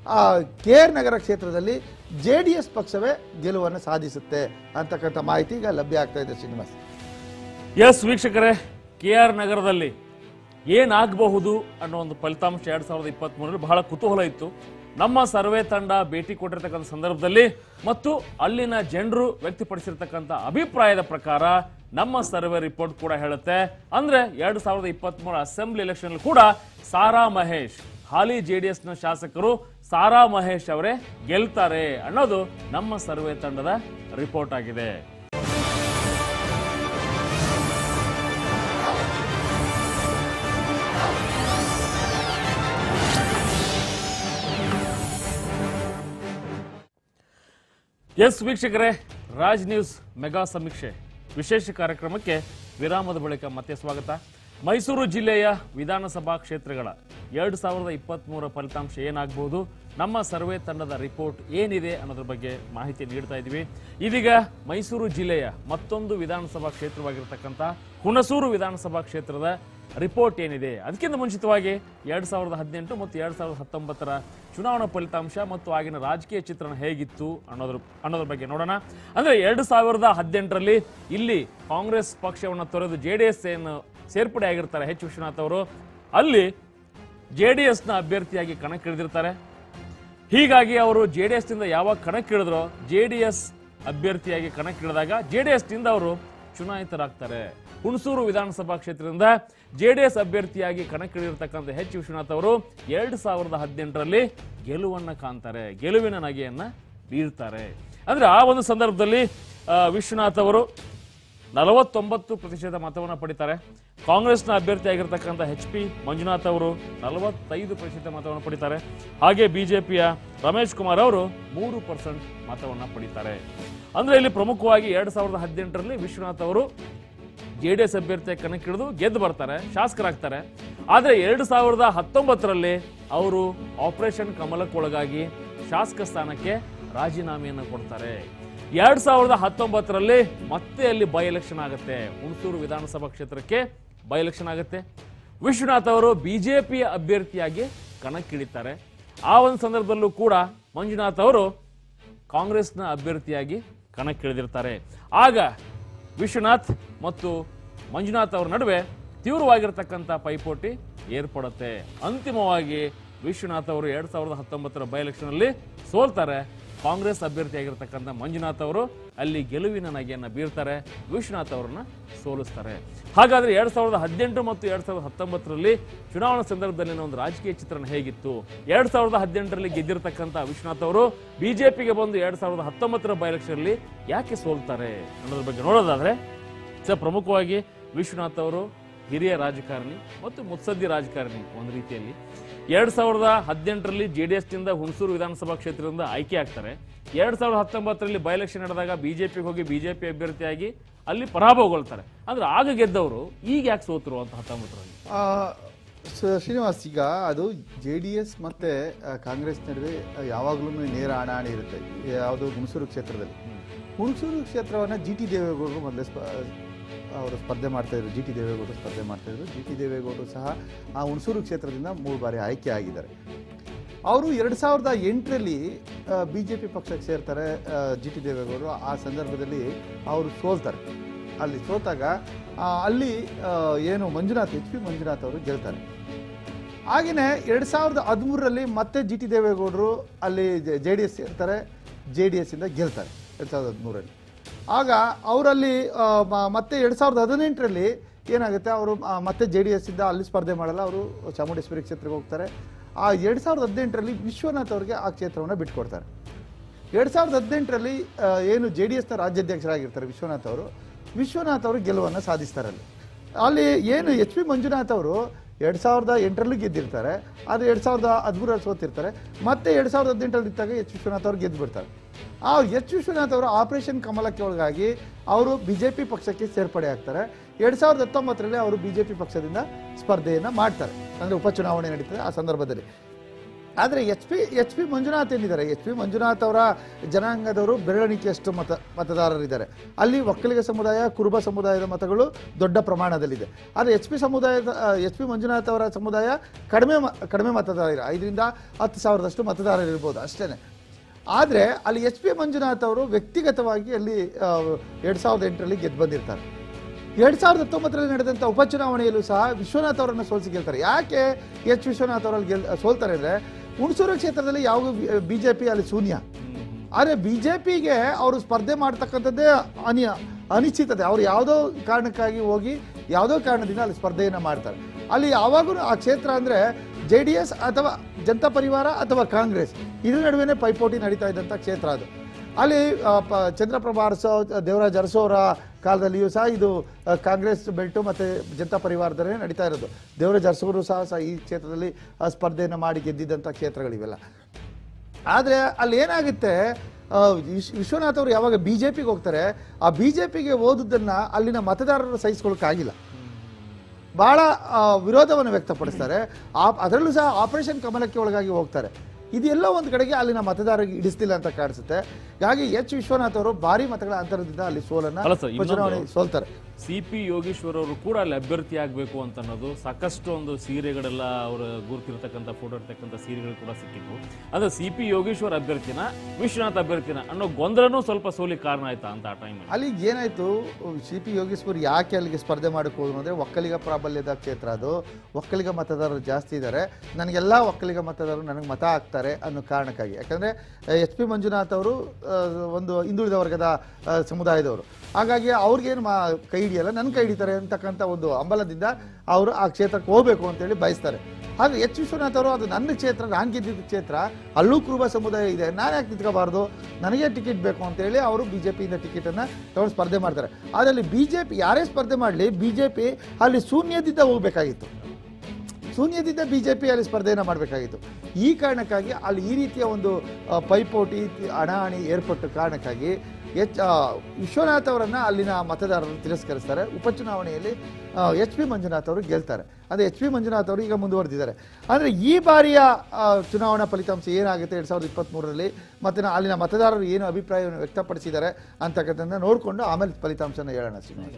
ಕೆ ಆರ್ ನಗರ ಕ್ಷೇತ್ರದಲ್ಲಿ ಜೆ ಡಿ ಎಸ್ ಪಕ್ಷವೇ ಗೆಲುವನ್ನು ಸಾಧಿಸುತ್ತೆ ಅಂತಕ್ಕಂಥ ಮಾಹಿತಿ ಈಗ ಲಭ್ಯ ಆಗ್ತಾ ಇದೆ ಶ್ರೀನಿವಾಸ್ ಎಸ್ ವೀಕ್ಷಕರೇ ಕೆ ಆರ್ ನಗರದಲ್ಲಿ ಏನಾಗಬಹುದು ಅನ್ನೋ ಒಂದು ಫಲಿತಾಂಶ ಎರಡ್ ಸಾವಿರದ ಇಪ್ಪತ್ತ್ ಮೂರರಲ್ಲಿ ಬಹಳ ಕುತೂಹಲ ಇತ್ತು ನಮ್ಮ ಸರ್ವೆ ತಂಡ ಭೇಟಿ ಕೊಟ್ಟಿರ್ತಕ್ಕಂಥ ಸಂದರ್ಭದಲ್ಲಿ ಮತ್ತು ಅಲ್ಲಿನ ಜನರು ವ್ಯಕ್ತಪಡಿಸಿರ್ತಕ್ಕಂಥ ಅಭಿಪ್ರಾಯದ ಪ್ರಕಾರ ನಮ್ಮ ಸರ್ವೆ ರಿಪೋರ್ಟ್ ಕೂಡ ಹೇಳುತ್ತೆ ಅಂದ್ರೆ ಎರಡ್ ಸಾವಿರದ ಇಪ್ಪತ್ತ್ ಅಸೆಂಬ್ಲಿ ಎಲೆಕ್ಷನ್ ಕೂಡ ಸಾರಾ ಮಹೇಶ್ ಹಾಲಿ ಜೆ ಡಿ ಎಸ್ನ ಶಾಸಕರು ಸಾರಾ ಮಹೇಶ್ ಅವರೇ ಗೆಲ್ತಾರೆ ಅನ್ನೋದು ನಮ್ಮ ಸರ್ವೆ ತಂಡದ ರಿಪೋರ್ಟ್ ಆಗಿದೆ ಎಸ್ ವೀಕ್ಷಕರೇ ರಾಜ್ ನ್ಯೂಸ್ ಮೆಗಾ ಸಮೀಕ್ಷೆ ವಿಶೇಷ ಕಾರ್ಯಕ್ರಮಕ್ಕೆ ವಿರಾಮದ ಬಳಿಕ ಮತ್ತೆ ಸ್ವಾಗತ ಮೈಸೂರು ಜಿಲ್ಲೆಯ ವಿಧಾನಸಭಾ ಕ್ಷೇತ್ರಗಳ ಎರಡು ಸಾವಿರದ ಇಪ್ಪತ್ತ್ಮೂರ ಫಲಿತಾಂಶ ಏನಾಗಬಹುದು ನಮ್ಮ ಸರ್ವೆ ತಂಡದ ರಿಪೋರ್ಟ್ ಏನಿದೆ ಅನ್ನೋದ್ರ ಬಗ್ಗೆ ಮಾಹಿತಿ ನೀಡ್ತಾ ಇದ್ವಿ ಇದೀಗ ಮೈಸೂರು ಜಿಲ್ಲೆಯ ಮತ್ತೊಂದು ವಿಧಾನಸಭಾ ಕ್ಷೇತ್ರವಾಗಿರ್ತಕ್ಕಂಥ ಹುಣಸೂರು ವಿಧಾನಸಭಾ ಕ್ಷೇತ್ರದ ರಿಪೋರ್ಟ್ ಏನಿದೆ ಅದಕ್ಕಿಂತ ಮುಂಚಿತವಾಗಿ ಎರಡ್ ಸಾವಿರದ ಹದಿನೆಂಟು ಮತ್ತು ಎರಡ್ ಸಾವಿರದ ಹತ್ತೊಂಬತ್ತರ ಚುನಾವಣಾ ಫಲಿತಾಂಶ ಮತ್ತು ಆಗಿನ ರಾಜಕೀಯ ಚಿತ್ರಣ ಹೇಗಿತ್ತು ಅನ್ನೋದ್ರ ಅನ್ನೋದ್ರ ಬಗ್ಗೆ ನೋಡೋಣ ಅಂದ್ರೆ ಎರಡು ಸಾವಿರದ ಹದಿನೆಂಟರಲ್ಲಿ ಇಲ್ಲಿ ಕಾಂಗ್ರೆಸ್ ಪಕ್ಷವನ್ನು ತೊರೆದು ಜೆ ಡಿ ಎಸ್ ಏನು ಸೇರ್ಪಡೆ ಆಗಿರ್ತಾರೆ ಎಚ್ ವಿಶ್ವನಾಥ್ ಅವರು ಅಲ್ಲಿ ಜೆ ಡಿ ಎಸ್ನ ಅಭ್ಯರ್ಥಿಯಾಗಿ ಕಣಕ್ಕಿಳಿದಿರ್ತಾರೆ ಹೀಗಾಗಿ ಅವರು ಜೆ ಡಿ ಎಸ್ನಿಂದ ಯಾವಾಗ ಕಣಕ್ಕಿಳಿದ್ರೋ ಜೆ ಡಿ ಎಸ್ ಅಭ್ಯರ್ಥಿಯಾಗಿ ಕಣಕ್ಕಿಳಿದಾಗ ಜೆ ಡಿ ಎಸ್ನಿಂದ ಅವರು ಚುನಾಯಿತರಾಗ್ತಾರೆ ಹುಣಸೂರು ವಿಧಾನಸಭಾ ಕ್ಷೇತ್ರದಿಂದ ಜೆ ಡಿ ಎಸ್ ಅಭ್ಯರ್ಥಿಯಾಗಿ ಕಣಕ್ಕಿಳಿದಿರ್ತಕ್ಕಂಥ ಎಚ್ ವಿಶ್ವನಾಥ್ ಅವರು ಎರಡು ಸಾವಿರದ ಹದಿನೆಂಟರಲ್ಲಿ ಗೆಲುವನ್ನ ಕಾಣ್ತಾರೆ ಗೆಲುವಿನ ನಗೆಯನ್ನ ಬೀರ್ತಾರೆ ಅಂದ್ರೆ ಆ ಒಂದು ಸಂದರ್ಭದಲ್ಲಿ ಆ, ವಿಶ್ವನಾಥ್ ಅವರು ನಲವತ್ತೊಂಬತ್ತು ಪ್ರತಿಶತ ಮತವನ್ನು ಪಡಿತಾರೆ ಕಾಂಗ್ರೆಸ್ನ ಅಭ್ಯರ್ಥಿಯಾಗಿರ್ತಕ್ಕಂಥ ಎಚ್ ಪಿ ಮಂಜುನಾಥ್ ಅವರು ನಲವತ್ತೈದು ಪ್ರತಿಶತ ಮತವನ್ನು ಪಡಿತಾರೆ ಹಾಗೆ ಬಿಜೆಪಿಯ ರಮೇಶ್ ಕುಮಾರ್ ಅವರು ಮೂರು ಪರ್ಸೆಂಟ್ ಮತವನ್ನು ಪಡಿತಾರೆ ಅಂದ್ರೆ ಇಲ್ಲಿ ಪ್ರಮುಖವಾಗಿ ಎರಡ್ ಸಾವಿರದ ಹದಿನೆಂಟರಲ್ಲಿ ವಿಶ್ವನಾಥ್ ಅವರು ಜೆ ಡಿ ಎಸ್ ಅಭ್ಯರ್ಥಿಯ ಕಣಕ್ಕಿಳಿದು ಗೆದ್ದು ಬರ್ತಾರೆ ಶಾಸಕರಾಗ್ತಾರೆ ಆದರೆ ಎರಡು ಸಾವಿರದ ಹತ್ತೊಂಬತ್ತರಲ್ಲಿ ಅವರು ಆಪರೇಷನ್ ಕಮಲಕ್ಕೊಳಗಾಗಿ ಶಾಸಕ ಸ್ಥಾನಕ್ಕೆ ರಾಜೀನಾಮೆಯನ್ನು ಕೊಡ್ತಾರೆ ಎರಡ್ ಸಾವಿರದ ಹತ್ತೊಂಬತ್ತರಲ್ಲಿ ಮತ್ತೆ ಅಲ್ಲಿ ಬೈ ಎಲೆಕ್ಷನ್ ಆಗುತ್ತೆ ಹುಣಸೂರು ವಿಧಾನಸಭಾ ಕ್ಷೇತ್ರಕ್ಕೆ ಬೈ ಎಲೆಕ್ಷನ್ ಆಗುತ್ತೆ ವಿಶ್ವನಾಥ್ ಅವರು ಬಿಜೆಪಿಯ ಅಭ್ಯರ್ಥಿಯಾಗಿ ಕಣಕ್ಕಿಳಿತಾರೆ ಆ ಒಂದು ಸಂದರ್ಭದಲ್ಲೂ ಕೂಡ ಮಂಜುನಾಥ್ ಅವರು ಕಾಂಗ್ರೆಸ್ನ ಅಭ್ಯರ್ಥಿಯಾಗಿ ಕಣಕ್ಕಿಳಿದಿರ್ತಾರೆ ಆಗ ವಿಶ್ವನಾಥ್ ಮತ್ತು ಮಂಜುನಾಥ್ ಅವರ ನಡುವೆ ತೀವ್ರವಾಗಿರ್ತಕ್ಕಂಥ ಪೈಪೋಟಿ ಏರ್ಪಡುತ್ತೆ ಅಂತಿಮವಾಗಿ ವಿಶ್ವನಾಥ್ ಅವರು ಎರಡ್ ಸಾವಿರದ ಹತ್ತೊಂಬತ್ತರ ಬೈ ಎಲೆಕ್ಷನ್ ಅಲ್ಲಿ ಸೋಲ್ತಾರೆ ಕಾಂಗ್ರೆಸ್ ಅಭ್ಯರ್ಥಿಯಾಗಿರ್ತಕ್ಕಂಥ ಮಂಜುನಾಥ್ ಅವರು ಅಲ್ಲಿ ಗೆಲುವಿನ ನಗೆಯನ್ನು ಬೀರ್ತಾರೆ ವಿಶ್ವನಾಥ್ ಅವರನ್ನ ಸೋಲಿಸ್ತಾರೆ ಹಾಗಾದ್ರೆ ಎರಡ್ ಸಾವಿರದ ಹದಿನೆಂಟು ಮತ್ತು ಎರಡ್ ಸಾವಿರದ ಹತ್ತೊಂಬತ್ತರಲ್ಲಿ ಚುನಾವಣಾ ಸಂದರ್ಭದಲ್ಲಿನ ಒಂದು ರಾಜಕೀಯ ಚಿತ್ರಣ ಹೇಗಿತ್ತು ಎರಡ್ ಸಾವಿರದ ಹದಿನೆಂಟರಲ್ಲಿ ಗೆದ್ದಿರ್ತಕ್ಕಂಥ ವಿಶ್ವನಾಥ್ ಅವರು ಬಿಜೆಪಿಗೆ ಬಂದು ಎರಡ್ ಸಾವಿರದ ಹತ್ತೊಂಬತ್ತರ ಬೈ ಎಲೆಕ್ಷನ್ ಅಲ್ಲಿ ಯಾಕೆ ಸೋಲ್ತಾರೆ ಅನ್ನೋದ್ರ ಬಗ್ಗೆ ನೋಡೋದಾದ್ರೆ ಸರ್ ಪ್ರಮುಖವಾಗಿ ವಿಶ್ವನಾಥ್ ಅವರು ಹಿರಿಯ ರಾಜಕಾರಣಿ ಮತ್ತು ಮುತ್ಸದ್ದಿ ರಾಜಕಾರಣಿ ಒಂದು ರೀತಿಯಲ್ಲಿ ಎರಡ್ ಸಾವಿರದ ಹದಿನೆಂಟರಲ್ಲಿ ಜೆ ಡಿ ಎಸ್ನಿಂದ ಹುಣಸೂರು ವಿಧಾನಸಭಾ ಕ್ಷೇತ್ರದಿಂದ ಆಯ್ಕೆ ಆಗ್ತಾರೆ ಎರಡ್ ಸಾವಿರದ ಹತ್ತೊಂಬತ್ತರಲ್ಲಿ ಬೈ ಎಲೆಕ್ಷನ್ ನಡೆದಾಗ ಬಿಜೆಪಿಗೆ ಹೋಗಿ ಬಿಜೆಪಿ ಅಭ್ಯರ್ಥಿಯಾಗಿ ಅಲ್ಲಿ ಪರಾಭವಗೊಳ್ತಾರೆ ಅಂದ್ರೆ ಆಗ ಗೆದ್ದವರು ಈಗ ಯಾಕೆ ಸೋತರು ಅಂತ ಹತ್ತೊಂಬತ್ತರಲ್ಲಿ ಆ, ಸ- ಶ್ರೀನಿವಾಸ್ ಈಗ ಅದು ಜೆ ಡಿ ಎಸ್ ಮತ್ತು ಕಾಂಗ್ರೆಸ್ ನಡುವೆ ಯಾವಾಗಲೂ ನೇರ ಹಣಾಹಣಿ ಇರುತ್ತೆ ಯಾವುದು ಹುಣಸೂರು ಕ್ಷೇತ್ರದಲ್ಲಿ ಹುಣಸೂರು ಕ್ಷೇತ್ರವನ್ನು ಜಿ ಟಿ ದೇವೇಗೌಡರು ಮೊದಲೇ ಸ್ಪ ಅವರು ಸ್ಪರ್ಧೆ ಮಾಡ್ತಾಯಿದ್ರು ಜಿ ಟಿ ದೇವೇಗೌಡರು ಸ್ಪರ್ಧೆ ಮಾಡ್ತಾಯಿದ್ರು ಜಿ ಟಿ ದೇವೇಗೌಡರು ಸಹ ಆ ಹುಣಸೂರು ಕ್ಷೇತ್ರದಿಂದ ಮೂರು ಬಾರಿ ಆಯ್ಕೆ ಆಗಿದ್ದಾರೆ ಅವರು ಎರಡು ಸಾವಿರದ ಎಂಟರಲ್ಲಿ ಬಿ ಜೆ ಪಿ ಪಕ್ಷಕ್ಕೆ ಸೇರ್ತಾರೆ ಜಿ ಟಿ ದೇವೇಗೌಡರು ಆ ಸಂದರ್ಭದಲ್ಲಿ ಅವರು ಸೋಲ್ತಾರೆ ಅಲ್ಲಿ ಸೋತಾಗ ಆ, ಅಲ್ಲಿ ಆ, ಏನು ಮಂಜುನಾಥ್ ಎಚ್ ಪಿ ಮಂಜುನಾಥ್ ಅವರು ಗೆಲ್ತಾರೆ ಹಾಗೆಯೇ ಎರಡು ಸಾವಿರದ ಹದಿಮೂರರಲ್ಲಿ ಮತ್ತೆ ಜಿ ಟಿ ದೇವೇಗೌಡರು ಅಲ್ಲಿ ಜೆ ಡಿ ಎಸ್ ಸೇರ್ತಾರೆ ಜೆ ಡಿ ಎಸ್ಸಿಂದ ಗೆಲ್ತಾರೆ ಎರಡು ಸಾವಿರದ ಹದಿಮೂರರಲ್ಲಿ ಆಗ ಅವರಲ್ಲಿ ಆ, ಮ- ಮತ್ತೆ ಎರಡು ಸಾವಿರದ ಹದಿನೆಂಟರಲ್ಲಿ ಏನಾಗುತ್ತೆ ಅವರು ಆ, ಮತ್ತೆ ಜೆ ಡಿ ಎಸ್ಸಿಂದ ಅಲ್ಲಿ ಸ್ಪರ್ಧೆ ಮಾಡಲ್ಲ ಅವರು ಚಾಮುಂಡೇಶ್ವರಿ ಕ್ಷೇತ್ರಕ್ಕೆ ಹೋಗ್ತಾರೆ ಆ ಎರಡು ಸಾವಿರದ ಹದಿನೆಂಟರಲ್ಲಿ ವಿಶ್ವನಾಥ್ ಅವರಿಗೆ ಆ ಕ್ಷೇತ್ರವನ್ನು ಬಿಟ್ಕೊಡ್ತಾರೆ ಎರಡು ಸಾವಿರದ ಹದಿನೆಂಟರಲ್ಲಿ ಆ, ಏನು ಜೆ ಡಿ ಎಸ್ನ ರಾಜ್ಯಾಧ್ಯಕ್ಷರಾಗಿರ್ತಾರೆ ವಿಶ್ವನಾಥ್ ಅವರು ವಿಶ್ವನಾಥ್ ಅವರು ಗೆಲುವನ್ನು ಸಾಧಿಸ್ತಾರೆ ಅಲ್ಲಿ ಅಲ್ಲಿ ಏನು ಎಚ್ ಪಿ ಮಂಜುನಾಥ್ ಅವರು ಎರಡು ಸಾವಿರದ ಎಂಟರಲ್ಲೂ ಗೆದ್ದಿರ್ತಾರೆ ಆದರೆ ಎರಡು ಸಾವಿರದ ಹದಿಮೂರಲ್ಲಿ ಸೋತಿರ್ತಾರೆ ಮತ್ತೆ ಎರಡು ಸಾವಿರದ ಹದಿನೆಂಟರಲ್ಲಿ ಇದ್ದಾಗ ಎಚ್ ವಿಶ್ವನಾಥ್ ಅವರು ಗೆದ್ದು ಬಿಡ್ತಾರೆ ಆ ಎಚ್ ವಿಶ್ವನಾಥ್ ಅವರು ಆಪರೇಷನ್ ಕಮಲಕ್ಕೆ ಒಳಗಾಗಿ ಅವರು ಬಿ ಜೆ ಪಿ ಪಕ್ಷಕ್ಕೆ ಸೇರ್ಪಡೆ ಆಗ್ತಾರೆ ಎರಡು ಸಾವಿರದ ಹತ್ತೊಂಬತ್ತರಲ್ಲಿ ಅವರು ಬಿ ಜೆ ಪಿ ಪಕ್ಷದಿಂದ ಸ್ಪರ್ಧೆಯನ್ನು ಮಾಡ್ತಾರೆ ಅಂದರೆ ಉಪಚುನಾವಣೆ ನಡೀತದೆ ಆ ಸಂದರ್ಭದಲ್ಲಿ ಆದರೆ H P H P Manjunath ಏನಿದ್ದಾರೆ ಎಚ್ ಪಿ ಮಂಜುನಾಥ್ ಅವರ ಜನಾಂಗದವರು ಬೆರಳಿಕೆಯಷ್ಟು ಮತ ಮತದಾರರಿದ್ದಾರೆ ಅಲ್ಲಿ ಒಕ್ಕಲಿಗ ಸಮುದಾಯ ಕುರುಬ ಸಮುದಾಯದ ಮತಗಳು ದೊಡ್ಡ ಪ್ರಮಾಣದಲ್ಲಿದೆ ಆದರೆ ಎಚ್ ಪಿ ಸಮುದಾಯದ ಎಚ್ ಪಿ ಮಂಜುನಾಥ್ ಅವರ ಸಮುದಾಯ ಕಡಿಮೆ ಮ- ಕಡಿಮೆ ಮತದಾರರು ಐದರಿಂದ ಹತ್ತು ಸಾವಿರದಷ್ಟು ಮತದಾರರು ಇರ್ಬೋದು ಅಷ್ಟೇ ಆದರೆ ಅಲ್ಲಿ ಎಚ್ ಪಿ ಮಂಜುನಾಥ್ ಅವರು ವ್ಯಕ್ತಿಗತವಾಗಿ ಅಲ್ಲಿ ಎರಡು ಸಾವಿರದ ಎಂಟರಲ್ಲಿ ಗೆದ್ದು ಬಂದಿರ್ತಾರೆ ಎರಡು ಸಾವಿರದ ಹತ್ತೊಂಬತ್ತರಲ್ಲಿ ನಡೆದಂಥ ಉಪಚುನಾವಣೆಯಲ್ಲೂ ಸಹ ವಿಶ್ವನಾಥ್ ಅವರನ್ನು ಸೋಲಿಸಿ ಗೆಲ್ತಾರೆ ಯಾಕೆ ಎಚ್ ವಿಶ್ವನಾಥ್ ಅವರಲ್ಲಿ ಗೆಲ್ ಸೋಲ್ತಾರೆ ಅಂದರೆ ಹುಣಸೂರು ಕ್ಷೇತ್ರದಲ್ಲಿ ಯಾವ ಬಿ ಜೆ ಪಿ ಅಲ್ಲಿ ಶೂನ್ಯ ಆದರೆ ಬಿ ಜೆ ಪಿಗೆ ಅವರು ಸ್ಪರ್ಧೆ ಮಾಡ್ತಕ್ಕಂಥದ್ದೇ ಅನಿ ಅನಿಶ್ಚಿತತೆ ಅವ್ರು ಯಾವುದೋ ಕಾರಣಕ್ಕಾಗಿ ಹೋಗಿ ಯಾವುದೋ ಕಾರಣದಿಂದ ಅಲ್ಲಿ ಸ್ಪರ್ಧೆಯನ್ನು ಮಾಡ್ತಾರೆ ಅಲ್ಲಿ ಯಾವಾಗೂ ಆ ಕ್ಷೇತ್ರ ಅಂದರೆ ಜೆ ಡಿ ಎಸ್ ಅಥವಾ ಜನತಾ ಪರಿವಾರ ಅಥವಾ ಕಾಂಗ್ರೆಸ್ ಇದ್ರ ನಡುವೆನೇ ಪೈಪೋಟಿ ನಡೀತಾ ಇದ್ದಂಥ ಕ್ಷೇತ್ರ ಅದು ಅಲ್ಲಿ ಆ, ಪ ಚಂದ್ರಪ್ರಭಾ ಅರಸೋ ದೇವರಾಜ್ ಅರಸೋ ಅವರ ಕಾಲದಲ್ಲಿಯೂ ಸಹ ಇದು ಆ, ಕಾಂಗ್ರೆಸ್ ಬೆಲ್ಟು ಮತ್ತು ಜನತಾ ಪರಿವಾರದಲ್ಲೇ ನಡೀತಾ ಇರೋದು ದೇವರಾಜ್ ಅರಸೋರು ಸಹ ಸಹ ಈ ಕ್ಷೇತ್ರದಲ್ಲಿ ಆ, ಸ್ಪರ್ಧೆಯನ್ನು ಮಾಡಿ ಗೆದ್ದಿದ್ದಂಥ ಕ್ಷೇತ್ರಗಳಿವೆಲ್ಲ ಆದರೆ ಅಲ್ಲಿ ಏನಾಗುತ್ತೆ ಆ, ವಿಶ್- ವಿಶ್ವನಾಥ್ ಅವರು ಯಾವಾಗ ಬಿ ಜೆ ಪಿಗೆ ಹೋಗ್ತಾರೆ ಆ ಬಿ ಜೆ ಪಿಗೆ ಓದುದನ್ನು ಅಲ್ಲಿನ ಮತದಾರರು ಸಹಿಸ್ಕೊಳ್ಳೋಕ್ಕಾಗಿಲ್ಲ ಭಾಳ ಆ, ವಿರೋಧವನ್ನು ವ್ಯಕ್ತಪಡಿಸ್ತಾರೆ ಆ ಅದರಲ್ಲೂ ಸಹ ಆಪರೇಷನ್ ಕಮಲಕ್ಕೆ ಒಳಗಾಗಿ ಹೋಗ್ತಾರೆ ಇದೆಲ್ಲ ಒಂದು ಕಡೆಗೆ ಅಲ್ಲಿನ ಮತದಾರರಿಗೆ ಇಡಿಸ್ತಿಲ್ಲ ಅಂತ ಕಾಣಿಸುತ್ತೆ ಹೀಗಾಗಿ ಎಚ್ ವಿಶ್ವನಾಥ್ ಅವರು ಭಾರಿ ಮತಗಳ ಅಂತರದಿಂದ ಅಲ್ಲಿ ಸೋಲನ್ನ ಅಲ್ಲ ಸರ್, ಇನ್ನೊಂದು- ಚುನಾವಣೆ ಸೋಲ್ತಾರೆ ಸಿ ಪಿ ಯೋಗೇಶ್ವರ್ ಅವರು ಕೂಡ ಅಲ್ಲಿ ಅಭ್ಯರ್ಥಿ ಆಗಬೇಕು ಅಂತ ಅನ್ನೋದು ಸಾಕಷ್ಟು ಒಂದು ಸೀರೆಗಳೆಲ್ಲ ಅವರು ಗುರುತಿರ್ತಕ್ಕಂಥ ಫೋಟೋ ಇರ್ತಕ್ಕಂಥ ಸೀರೆಗಳು ಕೂಡ ಸಿಕ್ಕಿದ್ವು ಅಂದ್ರೆ ಸಿ ಪಿ ಯೋಗೇಶ್ವರ್ ಅಭ್ಯರ್ಥಿನ ವಿಶ್ವನಾಥ್ ಅಭ್ಯರ್ಥಿನ ಅನ್ನೋ ಗೊಂದಲನೂ ಸ್ವಲ್ಪ ಸೋಲಿಗೆ ಕಾರಣ ಆಯ್ತಾ ಅಂತ ಆ ಟೈಮಲ್ಲಿ ಅಲ್ಲಿಗೆ ಏನಾಯ್ತು ಸಿ ಪಿ ಯೋಗೇಶ್ವರ್ ಯಾಕೆ ಅಲ್ಲಿಗೆ ಸ್ಪರ್ಧೆ ಮಾಡಕ್ಕೆ ಹೋದ್ರು ಅಂದರೆ ಒಕ್ಕಲಿಗ ಪ್ರಾಬಲ್ಯದ ಕ್ಷೇತ್ರ ಅದು ಒಕ್ಕಲಿಗ ಮತದಾರರು ಜಾಸ್ತಿ ಇದ್ದಾರೆ ನನಗೆಲ್ಲ ಒಕ್ಕಲಿಗ ಮತದಾರರು ನನಗೆ ಮತ ಹಾಕ್ತಾರೆ ಅನ್ನೋ ಕಾರಣಕ್ಕಾಗಿ ಯಾಕಂದರೆ ಎಚ್ ಪಿ ಮಂಜುನಾಥ್ ಅವರು ಆ, ಒಂದು ಹಿಂದುಳಿದ ವರ್ಗದ ಆ, ಸಮುದಾಯದವರು ಹಾಗಾಗಿ ಅವ್ರಿಗೇನು ಮಾ ಕೈ ಹಿಡಿಯಲ್ಲ ನನ್ನ ಕೈ ಹಿಡಿತಾರೆ ಅಂತಕ್ಕಂಥ ಒಂದು ಹಂಬಲದಿಂದ ಅವರು ಆ ಕ್ಷೇತ್ರಕ್ಕೆ ಹೋಗಬೇಕು ಅಂತೇಳಿ ಬಯಸ್ತಾರೆ ಹಾಗೆ ಎಚ್ ವಿಶ್ವನಾಥ್ ಅವರು ಅದು ನನ್ನ ಕ್ಷೇತ್ರ ನಾನು ಗೆದ್ದಿದ್ದ ಕ್ಷೇತ್ರ ಅಲ್ಲೂ ಕುರುಬ ಸಮುದಾಯ ಇದೆ ನಾನು ಯಾಕೆ ನಿಂತ್ಕೋಬಾರ್ದು ನನಗೆ ಟಿಕೆಟ್ ಬೇಕು ಅಂತೇಳಿ ಅವರು ಬಿ ಜೆ ಪಿಯಿಂದ ಟಿಕೆಟನ್ನು ತಗೊಂಡು ಸ್ಪರ್ಧೆ ಮಾಡ್ತಾರೆ ಅದರಲ್ಲಿ ಬಿ ಜೆ ಪಿ ಯಾರೇ ಸ್ಪರ್ಧೆ ಮಾಡಲಿ ಬಿ ಜೆ ಪಿ ಅಲ್ಲಿ ಶೂನ್ಯದಿಂದ ಹೋಗಬೇಕಾಗಿತ್ತು ಶೂನ್ಯದಿಂದ ಬಿ ಜೆ ಪಿ ಅಲ್ಲಿ ಸ್ಪರ್ಧೆಯನ್ನು ಮಾಡಬೇಕಾಗಿತ್ತು ಈ ಕಾರಣಕ್ಕಾಗಿ ಅಲ್ಲಿ ಈ ರೀತಿಯ ಒಂದು ಆ, ಪೈಪೋಟಿ ಹಣಾಹಣಿ ಏರ್ಪಟ್ಟ ಕಾರಣಕ್ಕಾಗಿ ಎಚ್ ಆ, ವಿಶ್ವನಾಥ್ ಅವರನ್ನು ಅಲ್ಲಿನ ಮತದಾರರು ತಿರಸ್ಕರಿಸ್ತಾರೆ ಉಪಚುನಾವಣೆಯಲ್ಲಿ ಎಚ್ ಪಿ ಮಂಜುನಾಥ್ ಅವರು ಗೆಲ್ತಾರೆ ಅಂದರೆ ಎಚ್ ಪಿ ಮಂಜುನಾಥ್ ಅವರು ಈಗ ಮುಂದುವರೆದಿದ್ದಾರೆ ಅಂದರೆ ಈ ಬಾರಿಯ ಆ, ಚುನಾವಣಾ ಫಲಿತಾಂಶ ಏನಾಗುತ್ತೆ ಎರಡು ಸಾವಿರದ ಇಪ್ಪತ್ತ್ಮೂರರಲ್ಲಿ ಮತ್ತು ಅಲ್ಲಿನ ಮತದಾರರು ಏನು ಅಭಿಪ್ರಾಯವನ್ನು ವ್ಯಕ್ತಪಡಿಸಿದ್ದಾರೆ ಅಂತಕ್ಕಂಥದ್ದನ್ನ ನೋಡಿಕೊಂಡು ಆಮೇಲೆ ಫಲಿತಾಂಶನ ಹೇಳೋಣ ಶ್ರೀನಿವಾಸ್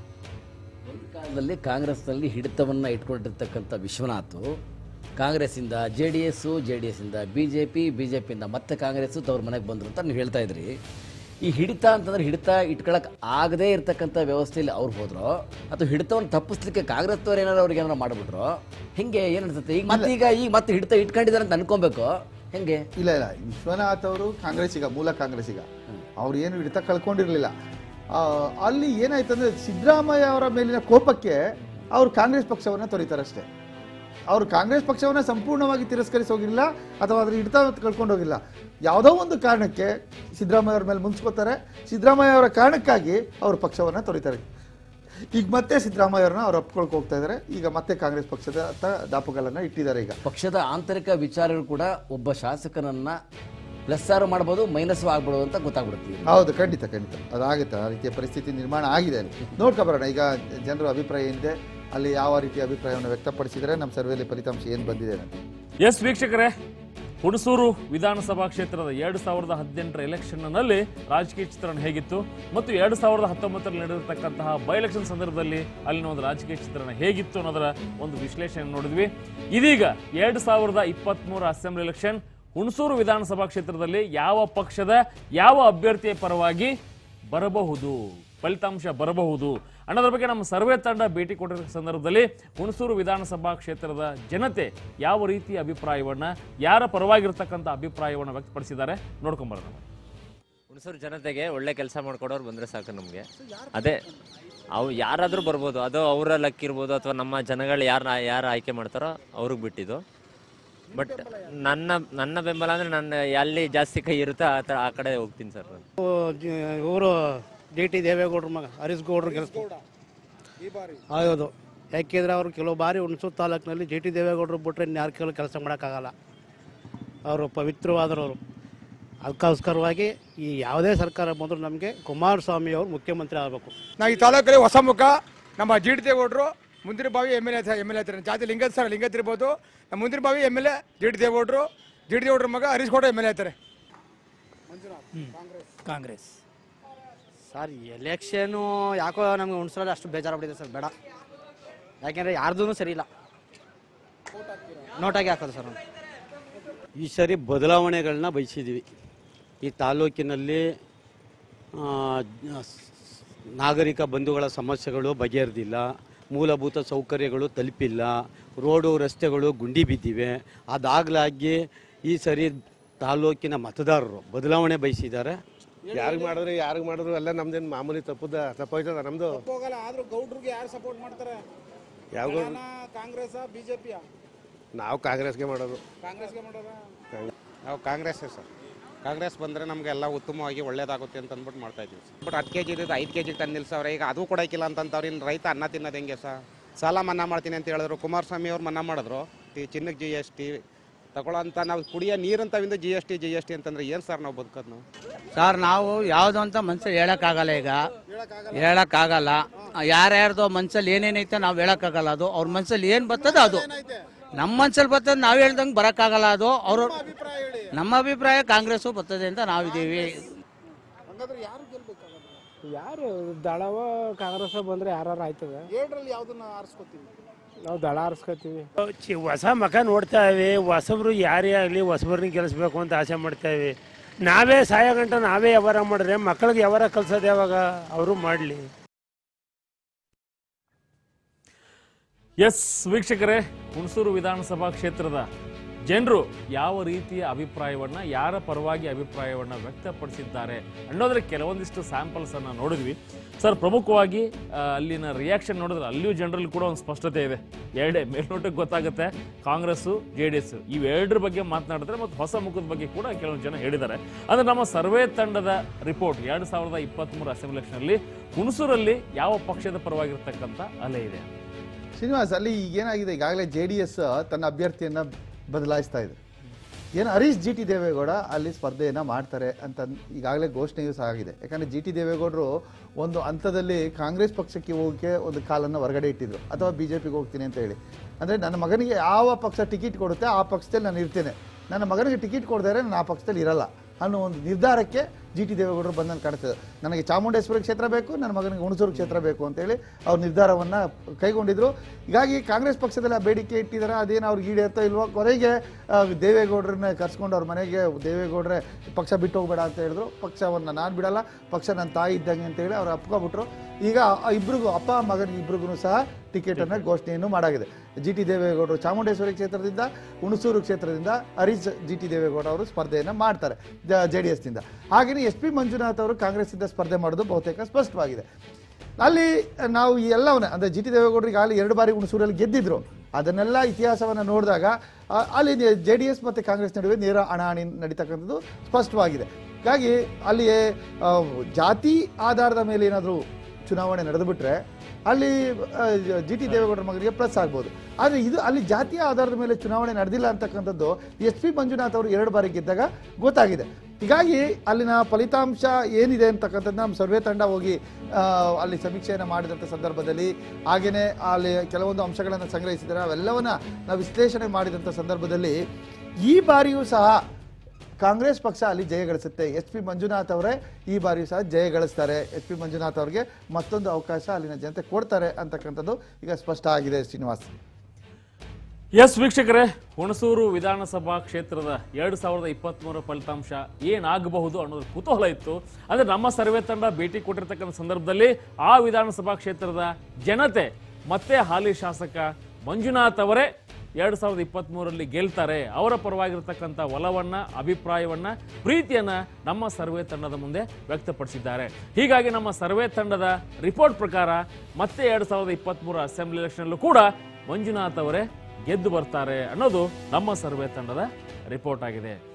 ಒಂದು ಕಾಲದಲ್ಲಿ ಕಾಂಗ್ರೆಸ್ನಲ್ಲಿ ಹಿಡಿತವನ್ನು ಇಟ್ಕೊಂಡಿರ್ತಕ್ಕಂಥ ವಿಶ್ವನಾಥ್ ಕಾಂಗ್ರೆಸ್ಸಿಂದ J D S J D ಎಸ್ಸಿಂದ B J P B J ಪಿಯಿಂದ ಮತ್ತೆ ಕಾಂಗ್ರೆಸ್ಸು ತವ್ರ ಮನೆಗೆ ಬಂದರು ಅಂತ ನೀವು ಹೇಳ್ತಾ ಇದ್ರಿ ಈ ಹಿಡಿತ ಅಂತಂದ್ರೆ ಹಿಡಿತ ಇಟ್ಕೊಳಕ್ ಆಗದೇ ಇರತಕ್ಕಂಥ ವ್ಯವಸ್ಥೆಯಲ್ಲಿ ಅವ್ರು ಹೋದ್ರು ಅಥವಾ ಹಿಡಿತವನ್ನು ತಪ್ಪಿಸ್ಲಿಕ್ಕೆ ಕಾಂಗ್ರೆಸ್ನವ್ರು ಏನಾರು ಅವ್ರಿಗೆ ಏನಾರು ಮಾಡಿಬಿಟ್ರು ಹೆಂಗೆ ಏನು ಅನ್ಸುತ್ತೆ ಈಗ ಮತ್ತೆ ಈಗ ಈಗ ಮತ್ತೆ ಹಿಡಿತ ಇಟ್ಕೊಂಡಿದ್ದಾರೆ ಅಂತ ಅನ್ಕೊಬೇಕು ಹೆಂಗೆ ಇಲ್ಲ ಇಲ್ಲ ವಿಶ್ವನಾಥ್ ಅವರು ಕಾಂಗ್ರೆಸ್ಸಿಗ ಮೂಲ ಕಾಂಗ್ರೆಸ್ಸಿಗ ಅವ್ರು ಏನು ಹಿಡಿತ ಕಳ್ಕೊಂಡಿರಲಿಲ್ಲ ಅಲ್ಲಿ ಏನಾಯ್ತು ಅಂದ್ರೆ ಸಿದ್ದರಾಮಯ್ಯ ಅವರ ಮೇಲಿನ ಕೋಪಕ್ಕೆ ಅವರು ಕಾಂಗ್ರೆಸ್ ಪಕ್ಷವನ್ನು ತೊರೀತಾರೆ ಅಷ್ಟೇ ಅವರು ಕಾಂಗ್ರೆಸ್ ಪಕ್ಷವನ್ನು ಸಂಪೂರ್ಣವಾಗಿ ತಿರಸ್ಕರಿಸಿ ಹೋಗಿಲ್ಲ ಅಥವಾ ಅದ್ರ ಹಿಡಿತ ಕಳ್ಕೊಂಡು ಹೋಗಿಲ್ಲ ಯಾವುದೋ ಒಂದು ಕಾರಣಕ್ಕೆ ಸಿದ್ದರಾಮಯ್ಯ ಅವ್ರ ಮೇಲೆ ಮುನ್ಸ್ಕೋತಾರೆ ಸಿದ್ದರಾಮಯ್ಯ ಅವರ ಕಾರಣಕ್ಕಾಗಿ ಅವ್ರ ಪಕ್ಷವನ್ನು ತೊರೀತಾರೆ ಈಗ ಮತ್ತೆ ಸಿದ್ದರಾಮಯ್ಯ ಅವ್ರನ್ನ ಅವ್ರು ಒಪ್ಕೊಳಕ್ ಹೋಗ್ತಾ ಇದ್ದಾರೆ ಈಗ ಮತ್ತೆ ಕಾಂಗ್ರೆಸ್ ಪಕ್ಷದ ಹತ್ತ ದಾಪುಗಳನ್ನು ಇಟ್ಟಿದ್ದಾರೆ ಈಗ ಪಕ್ಷದ ಆಂತರಿಕ ವಿಚಾರಗಳು ಕೂಡ ಒಬ್ಬ ಶಾಸಕನನ್ನ ಪ್ಲಸ್ ಆರು ಮಾಡ್ಬೋದು ಮೈನಸ್ ಆಗ್ಬೋದು ಅಂತ ಗೊತ್ತಾಗ್ಬಿಡುತ್ತೆ ಈಗ. ಹೌದು ಖಂಡಿತ ಖಂಡಿತ ಅದಾಗುತ್ತೆ ಆ ರೀತಿಯ ಪರಿಸ್ಥಿತಿ ನಿರ್ಮಾಣ ಆಗಿದೆ ಅಲ್ಲಿ ನೋಡ್ಕೊಬರೋಣ ಈಗ ಜನರ ಅಭಿಪ್ರಾಯ ಏನಿದೆ ಅಲ್ಲಿ ಯಾವ ರೀತಿಯ ಅಭಿಪ್ರಾಯವನ್ನು ವ್ಯಕ್ತಪಡಿಸಿದರೆ ನಮ್ಮ ಸರ್ವೆಯಲ್ಲಿ ಫಲಿತಾಂಶ ಏನು ಬಂದಿದೆ ಅಂತ ಎಸ್ ವೀಕ್ಷಕರೇ ಹುಣಸೂರು ವಿಧಾನಸಭಾ ಕ್ಷೇತ್ರದ ಎರಡು ಸಾವಿರದ ಹದಿನೆಂಟರ ಎಲೆಕ್ಷನ್ನಲ್ಲಿ ರಾಜಕೀಯ ಚಿತ್ರಣ ಹೇಗಿತ್ತು ಮತ್ತು ಎರಡು ಸಾವಿರದ ಹತ್ತೊಂಬತ್ತರಲ್ಲಿ ನಡೆದಿರ್ತಕ್ಕಂತಹ ಬೈ ಎಲೆಕ್ಷನ್ ಸಂದರ್ಭದಲ್ಲಿ ಅಲ್ಲಿನ ಒಂದು ರಾಜಕೀಯ ಚಿತ್ರಣ ಹೇಗಿತ್ತು ಅನ್ನೋದರ ಒಂದು ವಿಶ್ಲೇಷಣೆ ನೋಡಿದ್ವಿ ಇದೀಗ ಎರಡು ಸಾವಿರದ ಇಪ್ಪತ್ತ್ಮೂರ ಅಸೆಂಬ್ಲಿ ಎಲೆಕ್ಷನ್ ಹುಣಸೂರು ವಿಧಾನಸಭಾ ಕ್ಷೇತ್ರದಲ್ಲಿ ಯಾವ ಪಕ್ಷದ ಯಾವ ಅಭ್ಯರ್ಥಿಯ ಪರವಾಗಿ ಬರಬಹುದು ಫಲಿತಾಂಶ ಬರಬಹುದು ಅನ್ನೋದ್ರ ಬಗ್ಗೆ ನಮ್ಮ ಸರ್ವೆ ತಂಡ ಭೇಟಿ ಕೊಟ್ಟಿರೋ ಸಂದರ್ಭದಲ್ಲಿ ಹುಣಸೂರು ವಿಧಾನಸಭಾ ಕ್ಷೇತ್ರದ ಜನತೆ ಯಾವ ರೀತಿಯ ಅಭಿಪ್ರಾಯವನ್ನ ಯಾರ ಪರವಾಗಿರ್ತಕ್ಕಂಥ ಅಭಿಪ್ರಾಯವನ್ನ ವ್ಯಕ್ತಪಡಿಸಿದ್ದಾರೆ ನೋಡ್ಕೊಂಬರೋಣ ಹುಣಸೂರು ಜನತೆಗೆ ಒಳ್ಳೆ ಕೆಲಸ ಮಾಡ್ಕೊಡೋರು ಬಂದ್ರೆ ಸಾಕು ನಮಗೆ ಅದೇ ಅವು ಯಾರಾದರೂ ಬರ್ಬೋದು ಅದು ಅವರ ಲಕ್ ಇರ್ಬೋದು ಅಥವಾ ನಮ್ಮ ಜನಗಳು ಯಾರು ಯಾರು ಆಯ್ಕೆ ಮಾಡ್ತಾರೋ ಅವ್ರಿಗೆ ಬಿಟ್ಟಿದ್ದು ಬಟ್ ನನ್ನ ನನ್ನ ಬೆಂಬಲ ಅಂದ್ರೆ ನನ್ನ ಎಲ್ಲಿ ಜಾಸ್ತಿ ಕೈ ಇರುತ್ತೋ ಆ ಥರ ಆ ಕಡೆ ಹೋಗ್ತೀನಿ ಸರ್ ನಾನು ಇವರು ಡಿ ಟಿ ದೇವೇಗೌಡರ ಮಗ ಹರೀಶ್ ಗೌಡ್ರು ಕೆಲಸ ಹೌದು ಯಾಕೆಂದ್ರೆ ಅವರು ಕೆಲವು ಬಾರಿ ಹುಣಸೂರು ತಾಲೂಕಿನಲ್ಲಿ ಜಿ ಟಿ ದೇವೇಗೌಡರು ಬಿಟ್ರೆ ಇನ್ಯಾರ ಕೆಲವು ಕೆಲಸ ಮಾಡೋಕ್ಕಾಗಲ್ಲ ಅವರು ಪವಿತ್ರವಾದರವರು ಅದಕ್ಕೋಸ್ಕರವಾಗಿ ಈ ಯಾವುದೇ ಸರ್ಕಾರ ಬಂದರೂ ನಮಗೆ ಕುಮಾರಸ್ವಾಮಿ ಅವರು ಮುಖ್ಯಮಂತ್ರಿ ಆಗಬೇಕು ನಾವು ಈ ತಾಲೂಕಲ್ಲಿ ಹೊಸ ಮುಖ ನಮ್ಮ ಜಿ ಡಿ ದೇವೇಗೌಡರು ಮುಂದಿನ ಬಾವಿ M L A M L A ಜಾತಿ ಲಿಂಗದ ಸರ್ ಲಿಂಗತ್ ಇರ್ಬೋದು ನಮ್ಮ ಮುಂದಿನ ಬಾವಿ M L A G D ದೇವೇಗೌಡರು ಜಿ ಡಿ ದೇವೇಗೌಡರ ಮಗ Harish Gowda M L A ಇರ್ತಾರೆ ಕಾಂಗ್ರೆಸ್ ಸರ್ ಎಲೆಕ್ಷನು ಯಾಕೋ ನಮಗೆ ಹುಣಸೂರಲ್ಲಿ ಅಷ್ಟು ಬೇಜಾರಾಗ್ಬಿಟ್ಟಿದೆ ಸರ್ ಬೇಡ ಯಾಕೆಂದರೆ ಯಾರ್ದೂ ಸರಿ ಇಲ್ಲ ನೋಟಾಗಿ ಹಾಕೋದು ಸರ್ ನಾವು ಈ ಸರಿ ಬದಲಾವಣೆಗಳನ್ನ ಬಯಸಿದ್ವಿ ಈ ತಾಲೂಕಿನಲ್ಲಿ ಆ, ಸ್- ನಾಗರಿಕ ಬಂಧುಗಳ ಸಮಸ್ಯೆಗಳು ಬಗೆಹರಿದಿಲ್ಲ ಮೂಲಭೂತ ಸೌಕರ್ಯಗಳು ತಲುಪಿಲ್ಲ ರೋಡು ರಸ್ತೆಗಳು ಗುಂಡಿ ಬಿದ್ದಿವೆ ಅದಾಗಲಾಗಿ ಈ ಸರಿ ತಾಲೂಕಿನ ಮತದಾರರು ಬದಲಾವಣೆ ಬಯಸಿದ್ದಾರೆ ಯಾರಿಗೆ ಮಾಡಿದ್ರೆ ಯಾರಿಗೆ ಮಾಡಿದ್ರು ಎಲ್ಲ ನಮ್ದೇನು ಮಾಮೂಲಿ ತಪ್ಪುದ ತಪ್ಪೋಯ್ತದ ನಮ್ದು ಹೋಗಲ್ಲ ಆದ್ರೂ ಗೌಡ್ರಿಗೆ ಯಾರು ಸಪೋರ್ಟ್ ಮಾಡ್ತಾರೆ ಯಾವ ಕಾಂಗ್ರೆಸ್ ಬಿಜೆಪಿಯ ನಾವು ಕಾಂಗ್ರೆಸ್ಗೆ ಮಾಡೋದು ಕಾಂಗ್ರೆಸ್ಗೆ ಮಾಡೋದ ನಾವು ಕಾಂಗ್ರೆಸ್ಸೇ ಸರ್ ಕಾಂಗ್ರೆಸ್ ಬಂದರೆ ನಮಗೆಲ್ಲ ಉತ್ತಮವಾಗಿ ಒಳ್ಳೇದಾಗುತ್ತೆ ಅಂತ ಅಂದ್ಬಿಟ್ಟು ಮಾಡ್ತಾ ಇದ್ದೀವಿ ಬಟ್ ಹತ್ತು ಕೆ ಜಿ ಇದ್ದು ಐದು ಕೆ ಜಿಗೆ ತಂದು ನಿಲ್ಸವ್ರೆ ಈಗ ಅದು ಕೊಡೋಕ್ಕಿಲ್ಲ ಅಂತಂತವ್ರು ಇನ್ನು ರೈತ ಅನ್ನ ತಿನ್ನೋದು ಹೆಂಗೆ ಸರ್ ಸಾಲ ಮನ್ನಾ ಮಾಡ್ತೀನಿ ಅಂತ ಹೇಳಿದ್ರು ಕುಮಾರಸ್ವಾಮಿ ಅವ್ರು ಮನ್ನಾ ಮಾಡಿದ್ರು ಈ ಚಿನ್ನಕ್ಕೆ ಜಿ ಎಸ್ ಟಿ ತಗೊಳ್ಳೋಂಥ ನಾವು ಕುಡಿಯೋ ನೀರಂತವಿಂದ G S T G S T ಅಂತಂದ್ರೆ ಏನು ಸರ್ ನಾವು ಬದುಕೋದು ನಾವು ಸರ್ ನಾವು ಯಾವುದು ಅಂತ ಮನ್ಸಲ್ಲಿ ಹೇಳೋಕ್ಕಾಗಲ್ಲ ಈಗ ಹೇಳೋಕ್ಕಾಗಲ್ಲ ಯಾರ್ಯಾರ್ದು ಮನ್ಸಲ್ಲಿ ಏನೇನೈತೆ ನಾವು ಹೇಳೋಕ್ಕಾಗಲ್ಲ ಅದು ಅವ್ರ ಮನ್ಸಲ್ಲಿ ಏನು ಬರ್ತದೆ ಅದು ನಮ್ಮ ಮನ್ಸಲ್ಲಿ ಬರ್ತದೆ ನಾವು ಹೇಳ್ದಂಗೆ ಬರೋಕ್ಕಾಗಲ್ಲ ಅದು ಅವರು ನಮ್ಮ ಅಭಿಪ್ರಾಯ ಕಾಂಗ್ರೆಸ್ಸು ಬರ್ತದೆ ಅಂತ ನಾವಿದ್ದೀವಿ ಹಂಗಾದ್ರೆ ಯಾರು ಗೆಲ್ಬೇಕಾಗಲ್ಲ ಯಾರು ದಳವ ಕಾಂಗ್ರೆಸ್ ಬಂದರೆ ಯಾರು ಆಯ್ತದೆ ಏಳರಲ್ಲಿ ಯಾವ್ದನ್ನ ಆರಿಸ್ಕೊತೀವಿ ನಾವು ದಳ ಆರಿಸ್ಕೊತೀವಿ ಚಿ- ಹೊಸ ಮಕ ನೋಡ್ತಾ ಇವಿ ಹೊಸಬ್ರು ಯಾರೇ ಆಗಲಿ ಹೊಸಬ್ರನ್ನ ಗೆಲ್ಲಿಸ್ಬೇಕು ಅಂತ ಆಸೆ ಮಾಡ್ತಾ ಇವಿ ನಾವೇ ಸಾಯ ಗಂಟ ನಾವೇ ವ್ಯವಹಾರ ಮಾಡಿದ್ರೆ ಮಕ್ಕಳಿಗೆ ವ್ಯವಹಾರ ಕಲ್ಸೋದು ಯಾವಾಗ ಅವರು ಮಾಡಲಿ ಎಸ್ ವೀಕ್ಷಕರೇ ಹುಣಸೂರು ವಿಧಾನಸಭಾ ಕ್ಷೇತ್ರದ ಜನರು ಯಾವ ರೀತಿಯ ಅಭಿಪ್ರಾಯವನ್ನ ಯಾರ ಪರವಾಗಿ ಅಭಿಪ್ರಾಯವನ್ನ ವ್ಯಕ್ತಪಡಿಸಿದ್ದಾರೆ ಅನ್ನೋದ್ರ ಕೆಲವೊಂದಿಷ್ಟು ಸ್ಯಾಂಪಲ್ಸ್ ಅನ್ನ ನೋಡಿದ್ವಿ ಸರ್ ಪ್ರಮುಖವಾಗಿ ಆ, ಅಲ್ಲಿನ ರಿಯಾಕ್ಷನ್ ನೋಡಿದ್ರೆ ಅಲ್ಲಿಯೂ ಜನರಲ್ಲಿ ಕೂಡ ಒಂದು ಸ್ಪಷ್ಟತೆ ಇದೆ ಎರಡೇ ಮೇಲ್ನೋಟಕ್ಕೆ ಗೊತ್ತಾಗುತ್ತೆ ಕಾಂಗ್ರೆಸ್ಸು ಜೆ ಡಿ ಎಸ್ ಇವೆರಡರ ಬಗ್ಗೆ ಮಾತನಾಡಿದ್ರೆ ಮತ್ತು ಹೊಸ ಮುಖದ ಬಗ್ಗೆ ಕೂಡ ಕೆಲವೊಂದು ಜನ ಹೇಳಿದ್ದಾರೆ ಅಂದ್ರೆ ನಮ್ಮ ಸರ್ವೆ ತಂಡದ ರಿಪೋರ್ಟ್ ಎರಡು ಸಾವಿರದ ಇಪ್ಪತ್ತ್ಮೂರು ಅಸೆಂಬ್ಲಿ ಎಲೆಕ್ಷನಲ್ಲಿ ಹುಣಸೂರಲ್ಲಿ ಯಾವ ಪಕ್ಷದ ಪರವಾಗಿರ್ತಕ್ಕಂಥ ಅಲೆ ಇದೆ ಶ್ರೀನಿವಾಸ್ ಅಲ್ಲಿ ಈಗೇನಾಗಿದೆ ಈಗಾಗಲೇ ಜೆ ಡಿ ಎಸ್ ತನ್ನ ಅಭ್ಯರ್ಥಿಯನ್ನ ಬದಲಾಯಿಸ್ತಾ ಇದೆ ಏನು ಹರೀಶ್ ಜಿ ಟಿ ದೇವೇಗೌಡ ಅಲ್ಲಿ ಸ್ಪರ್ಧೆಯನ್ನು ಮಾಡ್ತಾರೆ ಅಂತ ಈಗಾಗಲೇ ಘೋಷಣೆಯೂ ಸಹ ಆಗಿದೆ ಯಾಕಂದರೆ ಜಿ ಟಿ ದೇವೇಗೌಡರು ಒಂದು ಹಂತದಲ್ಲಿ ಕಾಂಗ್ರೆಸ್ ಪಕ್ಷಕ್ಕೆ ಹೋಗೋಕ್ಕೆ ಒಂದು ಕಾಲನ್ನು ಹೊರಗಡೆ ಇಟ್ಟಿದ್ರು ಅಥವಾ ಬಿ ಜೆ ಪಿಗೆ ಹೋಗ್ತೀನಿ ಅಂತ ಹೇಳಿ ಅಂದರೆ ನನ್ನ ಮಗನಿಗೆ ಯಾವ ಪಕ್ಷ ಟಿಕೆಟ್ ಕೊಡುತ್ತೆ ಆ ಪಕ್ಷದಲ್ಲಿ ನಾನು ಇರ್ತೇನೆ ನನ್ನ ಮಗನಿಗೆ ಟಿಕೆಟ್ ಕೊಡದೇ ನಾನು ಆ ಪಕ್ಷದಲ್ಲಿ ಇರಲ್ಲ ಅನ್ನೋ ಒಂದು ನಿರ್ಧಾರಕ್ಕೆ ಜಿ ಟಿ ದೇವೇಗೌಡರು ಬಂದಂಗೆ ಕಾಣ್ತದೆ ನನಗೆ ಚಾಮುಂಡೇಶ್ವರಿ ಕ್ಷೇತ್ರ ಬೇಕು ನನ್ನ ಮಗನಿಗೆ ಹುಣಸೂರು ಕ್ಷೇತ್ರ ಬೇಕು ಅಂತೇಳಿ ಅವ್ರ ನಿರ್ಧಾರವನ್ನು ಕೈಗೊಂಡಿದ್ರು ಹೀಗಾಗಿ ಕಾಂಗ್ರೆಸ್ ಪಕ್ಷದಲ್ಲಿ ಆ ಬೇಡಿಕೆ ಇಟ್ಟಿದ್ದಾರೆ ಅದೇನು ಅವ್ರಿಗೆ ಈಡೇರ್ತೋ ಇಲ್ವೋ ಕೊನೆಗೆ ಆ, ದೇವೇಗೌಡರನ್ನ ಕರ್ಸ್ಕೊಂಡು ಅವ್ರ ಮನೆಗೆ ದೇವೇಗೌಡ್ರೆ ಪಕ್ಷ ಬಿಟ್ಟು ಹೋಗ್ಬೇಡ ಅಂತ ಹೇಳಿದ್ರು ಪಕ್ಷವನ್ನು ನಾನು ಬಿಡಲ್ಲ ಪಕ್ಷ ನನ್ನ ತಾಯಿ ಇದ್ದಂಗೆ ಅಂತೇಳಿ ಅವ್ರು ಅಪ್ಕೊಬಿಟ್ರು ಈಗ ಆ ಇಬ್ರಿಗೂ ಅಪ್ಪ ಮಗನಿಗೆ ಇಬ್ರಿಗೂ ಸಹ ಟಿಕೆಟನ್ನು ಘೋಷಣೆಯನ್ನು ಮಾಡಾಗಿದೆ ಜಿ ಟಿ ದೇವೇಗೌಡರು ಚಾಮುಂಡೇಶ್ವರಿ ಕ್ಷೇತ್ರದಿಂದ ಹುಣಸೂರು ಕ್ಷೇತ್ರದಿಂದ ಹರೀಶ್ ಜಿ ಟಿ ದೇವೇಗೌಡ ಅವರು ಸ್ಪರ್ಧೆಯನ್ನು ಮಾಡ್ತಾರೆ ಜೆ ಡಿ ಎಸ್ನಿಂದ ಹಾಗೆಯೇ ಎಸ್ ಪಿ ಮಂಜುನಾಥ್ ಅವರು ಕಾಂಗ್ರೆಸ್ಸಿಂದ ಸ್ಪರ್ಧೆ ಮಾಡೋದು ಬಹುತೇಕ ಸ್ಪಷ್ಟವಾಗಿದೆ ಅಲ್ಲಿ ನಾವು ಈ ಎಲ್ಲವನ್ನ ಅಂದರೆ ಜಿ ಟಿ ದೇವೇಗೌಡರಿಗೆ ಅಲ್ಲಿ ಎರಡು ಬಾರಿ ಹುಣಸೂರಲ್ಲಿ ಗೆದ್ದಿದ್ರು ಅದನ್ನೆಲ್ಲ ಇತಿಹಾಸವನ್ನು ನೋಡಿದಾಗ ಆ, ಅಲ್ಲಿ ಜೆ ಡಿ ಎಸ್ ಮತ್ತು ಕಾಂಗ್ರೆಸ್ ನಡುವೆ ನೇರ ಹಣಾಹಣಿ ನಡೀತಕ್ಕಂಥದ್ದು ಸ್ಪಷ್ಟವಾಗಿದೆ ಹೀಗಾಗಿ ಅಲ್ಲಿ ಆ, ಜಾತಿ ಆಧಾರದ ಮೇಲೆ ಏನಾದರೂ ಚುನಾವಣೆ ನಡೆದುಬಿಟ್ರೆ ಅಲ್ಲಿ ಜಿ ಟಿ ದೇವೇಗೌಡರ ಮಗನಿಗೆ ಪ್ಲಸ್ ಆಗ್ಬೋದು ಆದರೆ ಇದು ಅಲ್ಲಿ ಜಾತಿಯ ಆಧಾರದ ಮೇಲೆ ಚುನಾವಣೆ ನಡೆದಿಲ್ಲ ಅಂತಕ್ಕಂಥದ್ದು ಎಸ್ ಪಿ ಮಂಜುನಾಥ್ ಅವರು ಎರಡು ಬಾರಿ ಗೆದ್ದಾಗ ಗೊತ್ತಾಗಿದೆ ಹೀಗಾಗಿ ಅಲ್ಲಿನ ಫಲಿತಾಂಶ ಏನಿದೆ ಅಂತಕ್ಕಂಥದ್ದು ನಮ್ಮ ಸರ್ವೆ ತಂಡ ಹೋಗಿ ಆ, ಅಲ್ಲಿ ಸಮೀಕ್ಷೆಯನ್ನು ಮಾಡಿದಂಥ ಸಂದರ್ಭದಲ್ಲಿ ಹಾಗೆಯೇ ಅಲ್ಲಿ ಕೆಲವೊಂದು ಅಂಶಗಳನ್ನು ಸಂಗ್ರಹಿಸಿದ್ದಾರೆ ಅವೆಲ್ಲವನ್ನ ನಾವು ವಿಶ್ಲೇಷಣೆ ಮಾಡಿದಂಥ ಸಂದರ್ಭದಲ್ಲಿ ಈ ಬಾರಿಯೂ ಸಹ ಕಾಂಗ್ರೆಸ್ ಪಕ್ಷ ಅಲ್ಲಿ ಜಯ ಗಳಿಸುತ್ತೆ ಎಚ್ ಪಿ ಮಂಜುನಾಥ್ ಅವರೇ ಈ ಬಾರಿಯೂ ಸಹ ಜಯ ಗಳಿಸ್ತಾರೆ ಎಚ್ ಪಿ ಮಂಜುನಾಥ್ ಅವರಿಗೆ ಮತ್ತೊಂದು ಅವಕಾಶ ಅಲ್ಲಿನ ಜನತೆ ಕೊಡ್ತಾರೆ ಅಂತಕ್ಕಂಥದ್ದು ಈಗ ಸ್ಪಷ್ಟ ಆಗಿದೆ ಶ್ರೀನಿವಾಸ್ ಎಸ್ ವೀಕ್ಷಕರೇ ಹುಣಸೂರು ವಿಧಾನಸಭಾ ಕ್ಷೇತ್ರದ ಎರಡು ಸಾವಿರದ ಇಪ್ಪತ್ತ್ಮೂರ ಫಲಿತಾಂಶ ಏನಾಗಬಹುದು ಅನ್ನೋದ್ರ ಕುತೂಹಲ ಇತ್ತು ಅಂದರೆ ನಮ್ಮ ಸರ್ವೆ ತಂಡ ಭೇಟಿ ಕೊಟ್ಟಿರ್ತಕ್ಕಂಥ ಸಂದರ್ಭದಲ್ಲಿ ಆ ವಿಧಾನಸಭಾ ಕ್ಷೇತ್ರದ ಜನತೆ ಮತ್ತೆ ಹಾಲಿ ಶಾಸಕ ಮಂಜುನಾಥ್ ಅವರೇ ಎರಡು ಸಾವಿರದ ಇಪ್ಪತ್ತ್ಮೂರರಲ್ಲಿ ಗೆಲ್ತಾರೆ ಅವರ ಪರವಾಗಿರ್ತಕ್ಕಂಥ ಒಲವನ್ನ ಅಭಿಪ್ರಾಯವನ್ನ ಪ್ರೀತಿಯನ್ನ ನಮ್ಮ ಸರ್ವೆ ತಂಡದ ಮುಂದೆ ವ್ಯಕ್ತಪಡಿಸಿದ್ದಾರೆ ಹೀಗಾಗಿ ನಮ್ಮ ಸರ್ವೆ ತಂಡದ ರಿಪೋರ್ಟ್ ಪ್ರಕಾರ ಮತ್ತೆ ಎರಡು ಸಾವಿರದ ಇಪ್ಪತ್ತ್ಮೂರ ಅಸೆಂಬ್ಲಿ ಎಲೆಕ್ಷನಲ್ಲೂ ಕೂಡ ಮಂಜುನಾಥ್ ಅವರೇ ಗೆದ್ದು ಬರ್ತಾರೆ ಅನ್ನೋದು ನಮ್ಮ ಸರ್ವೆ ತಂಡದ ರಿಪೋರ್ಟ್ ಆಗಿದೆ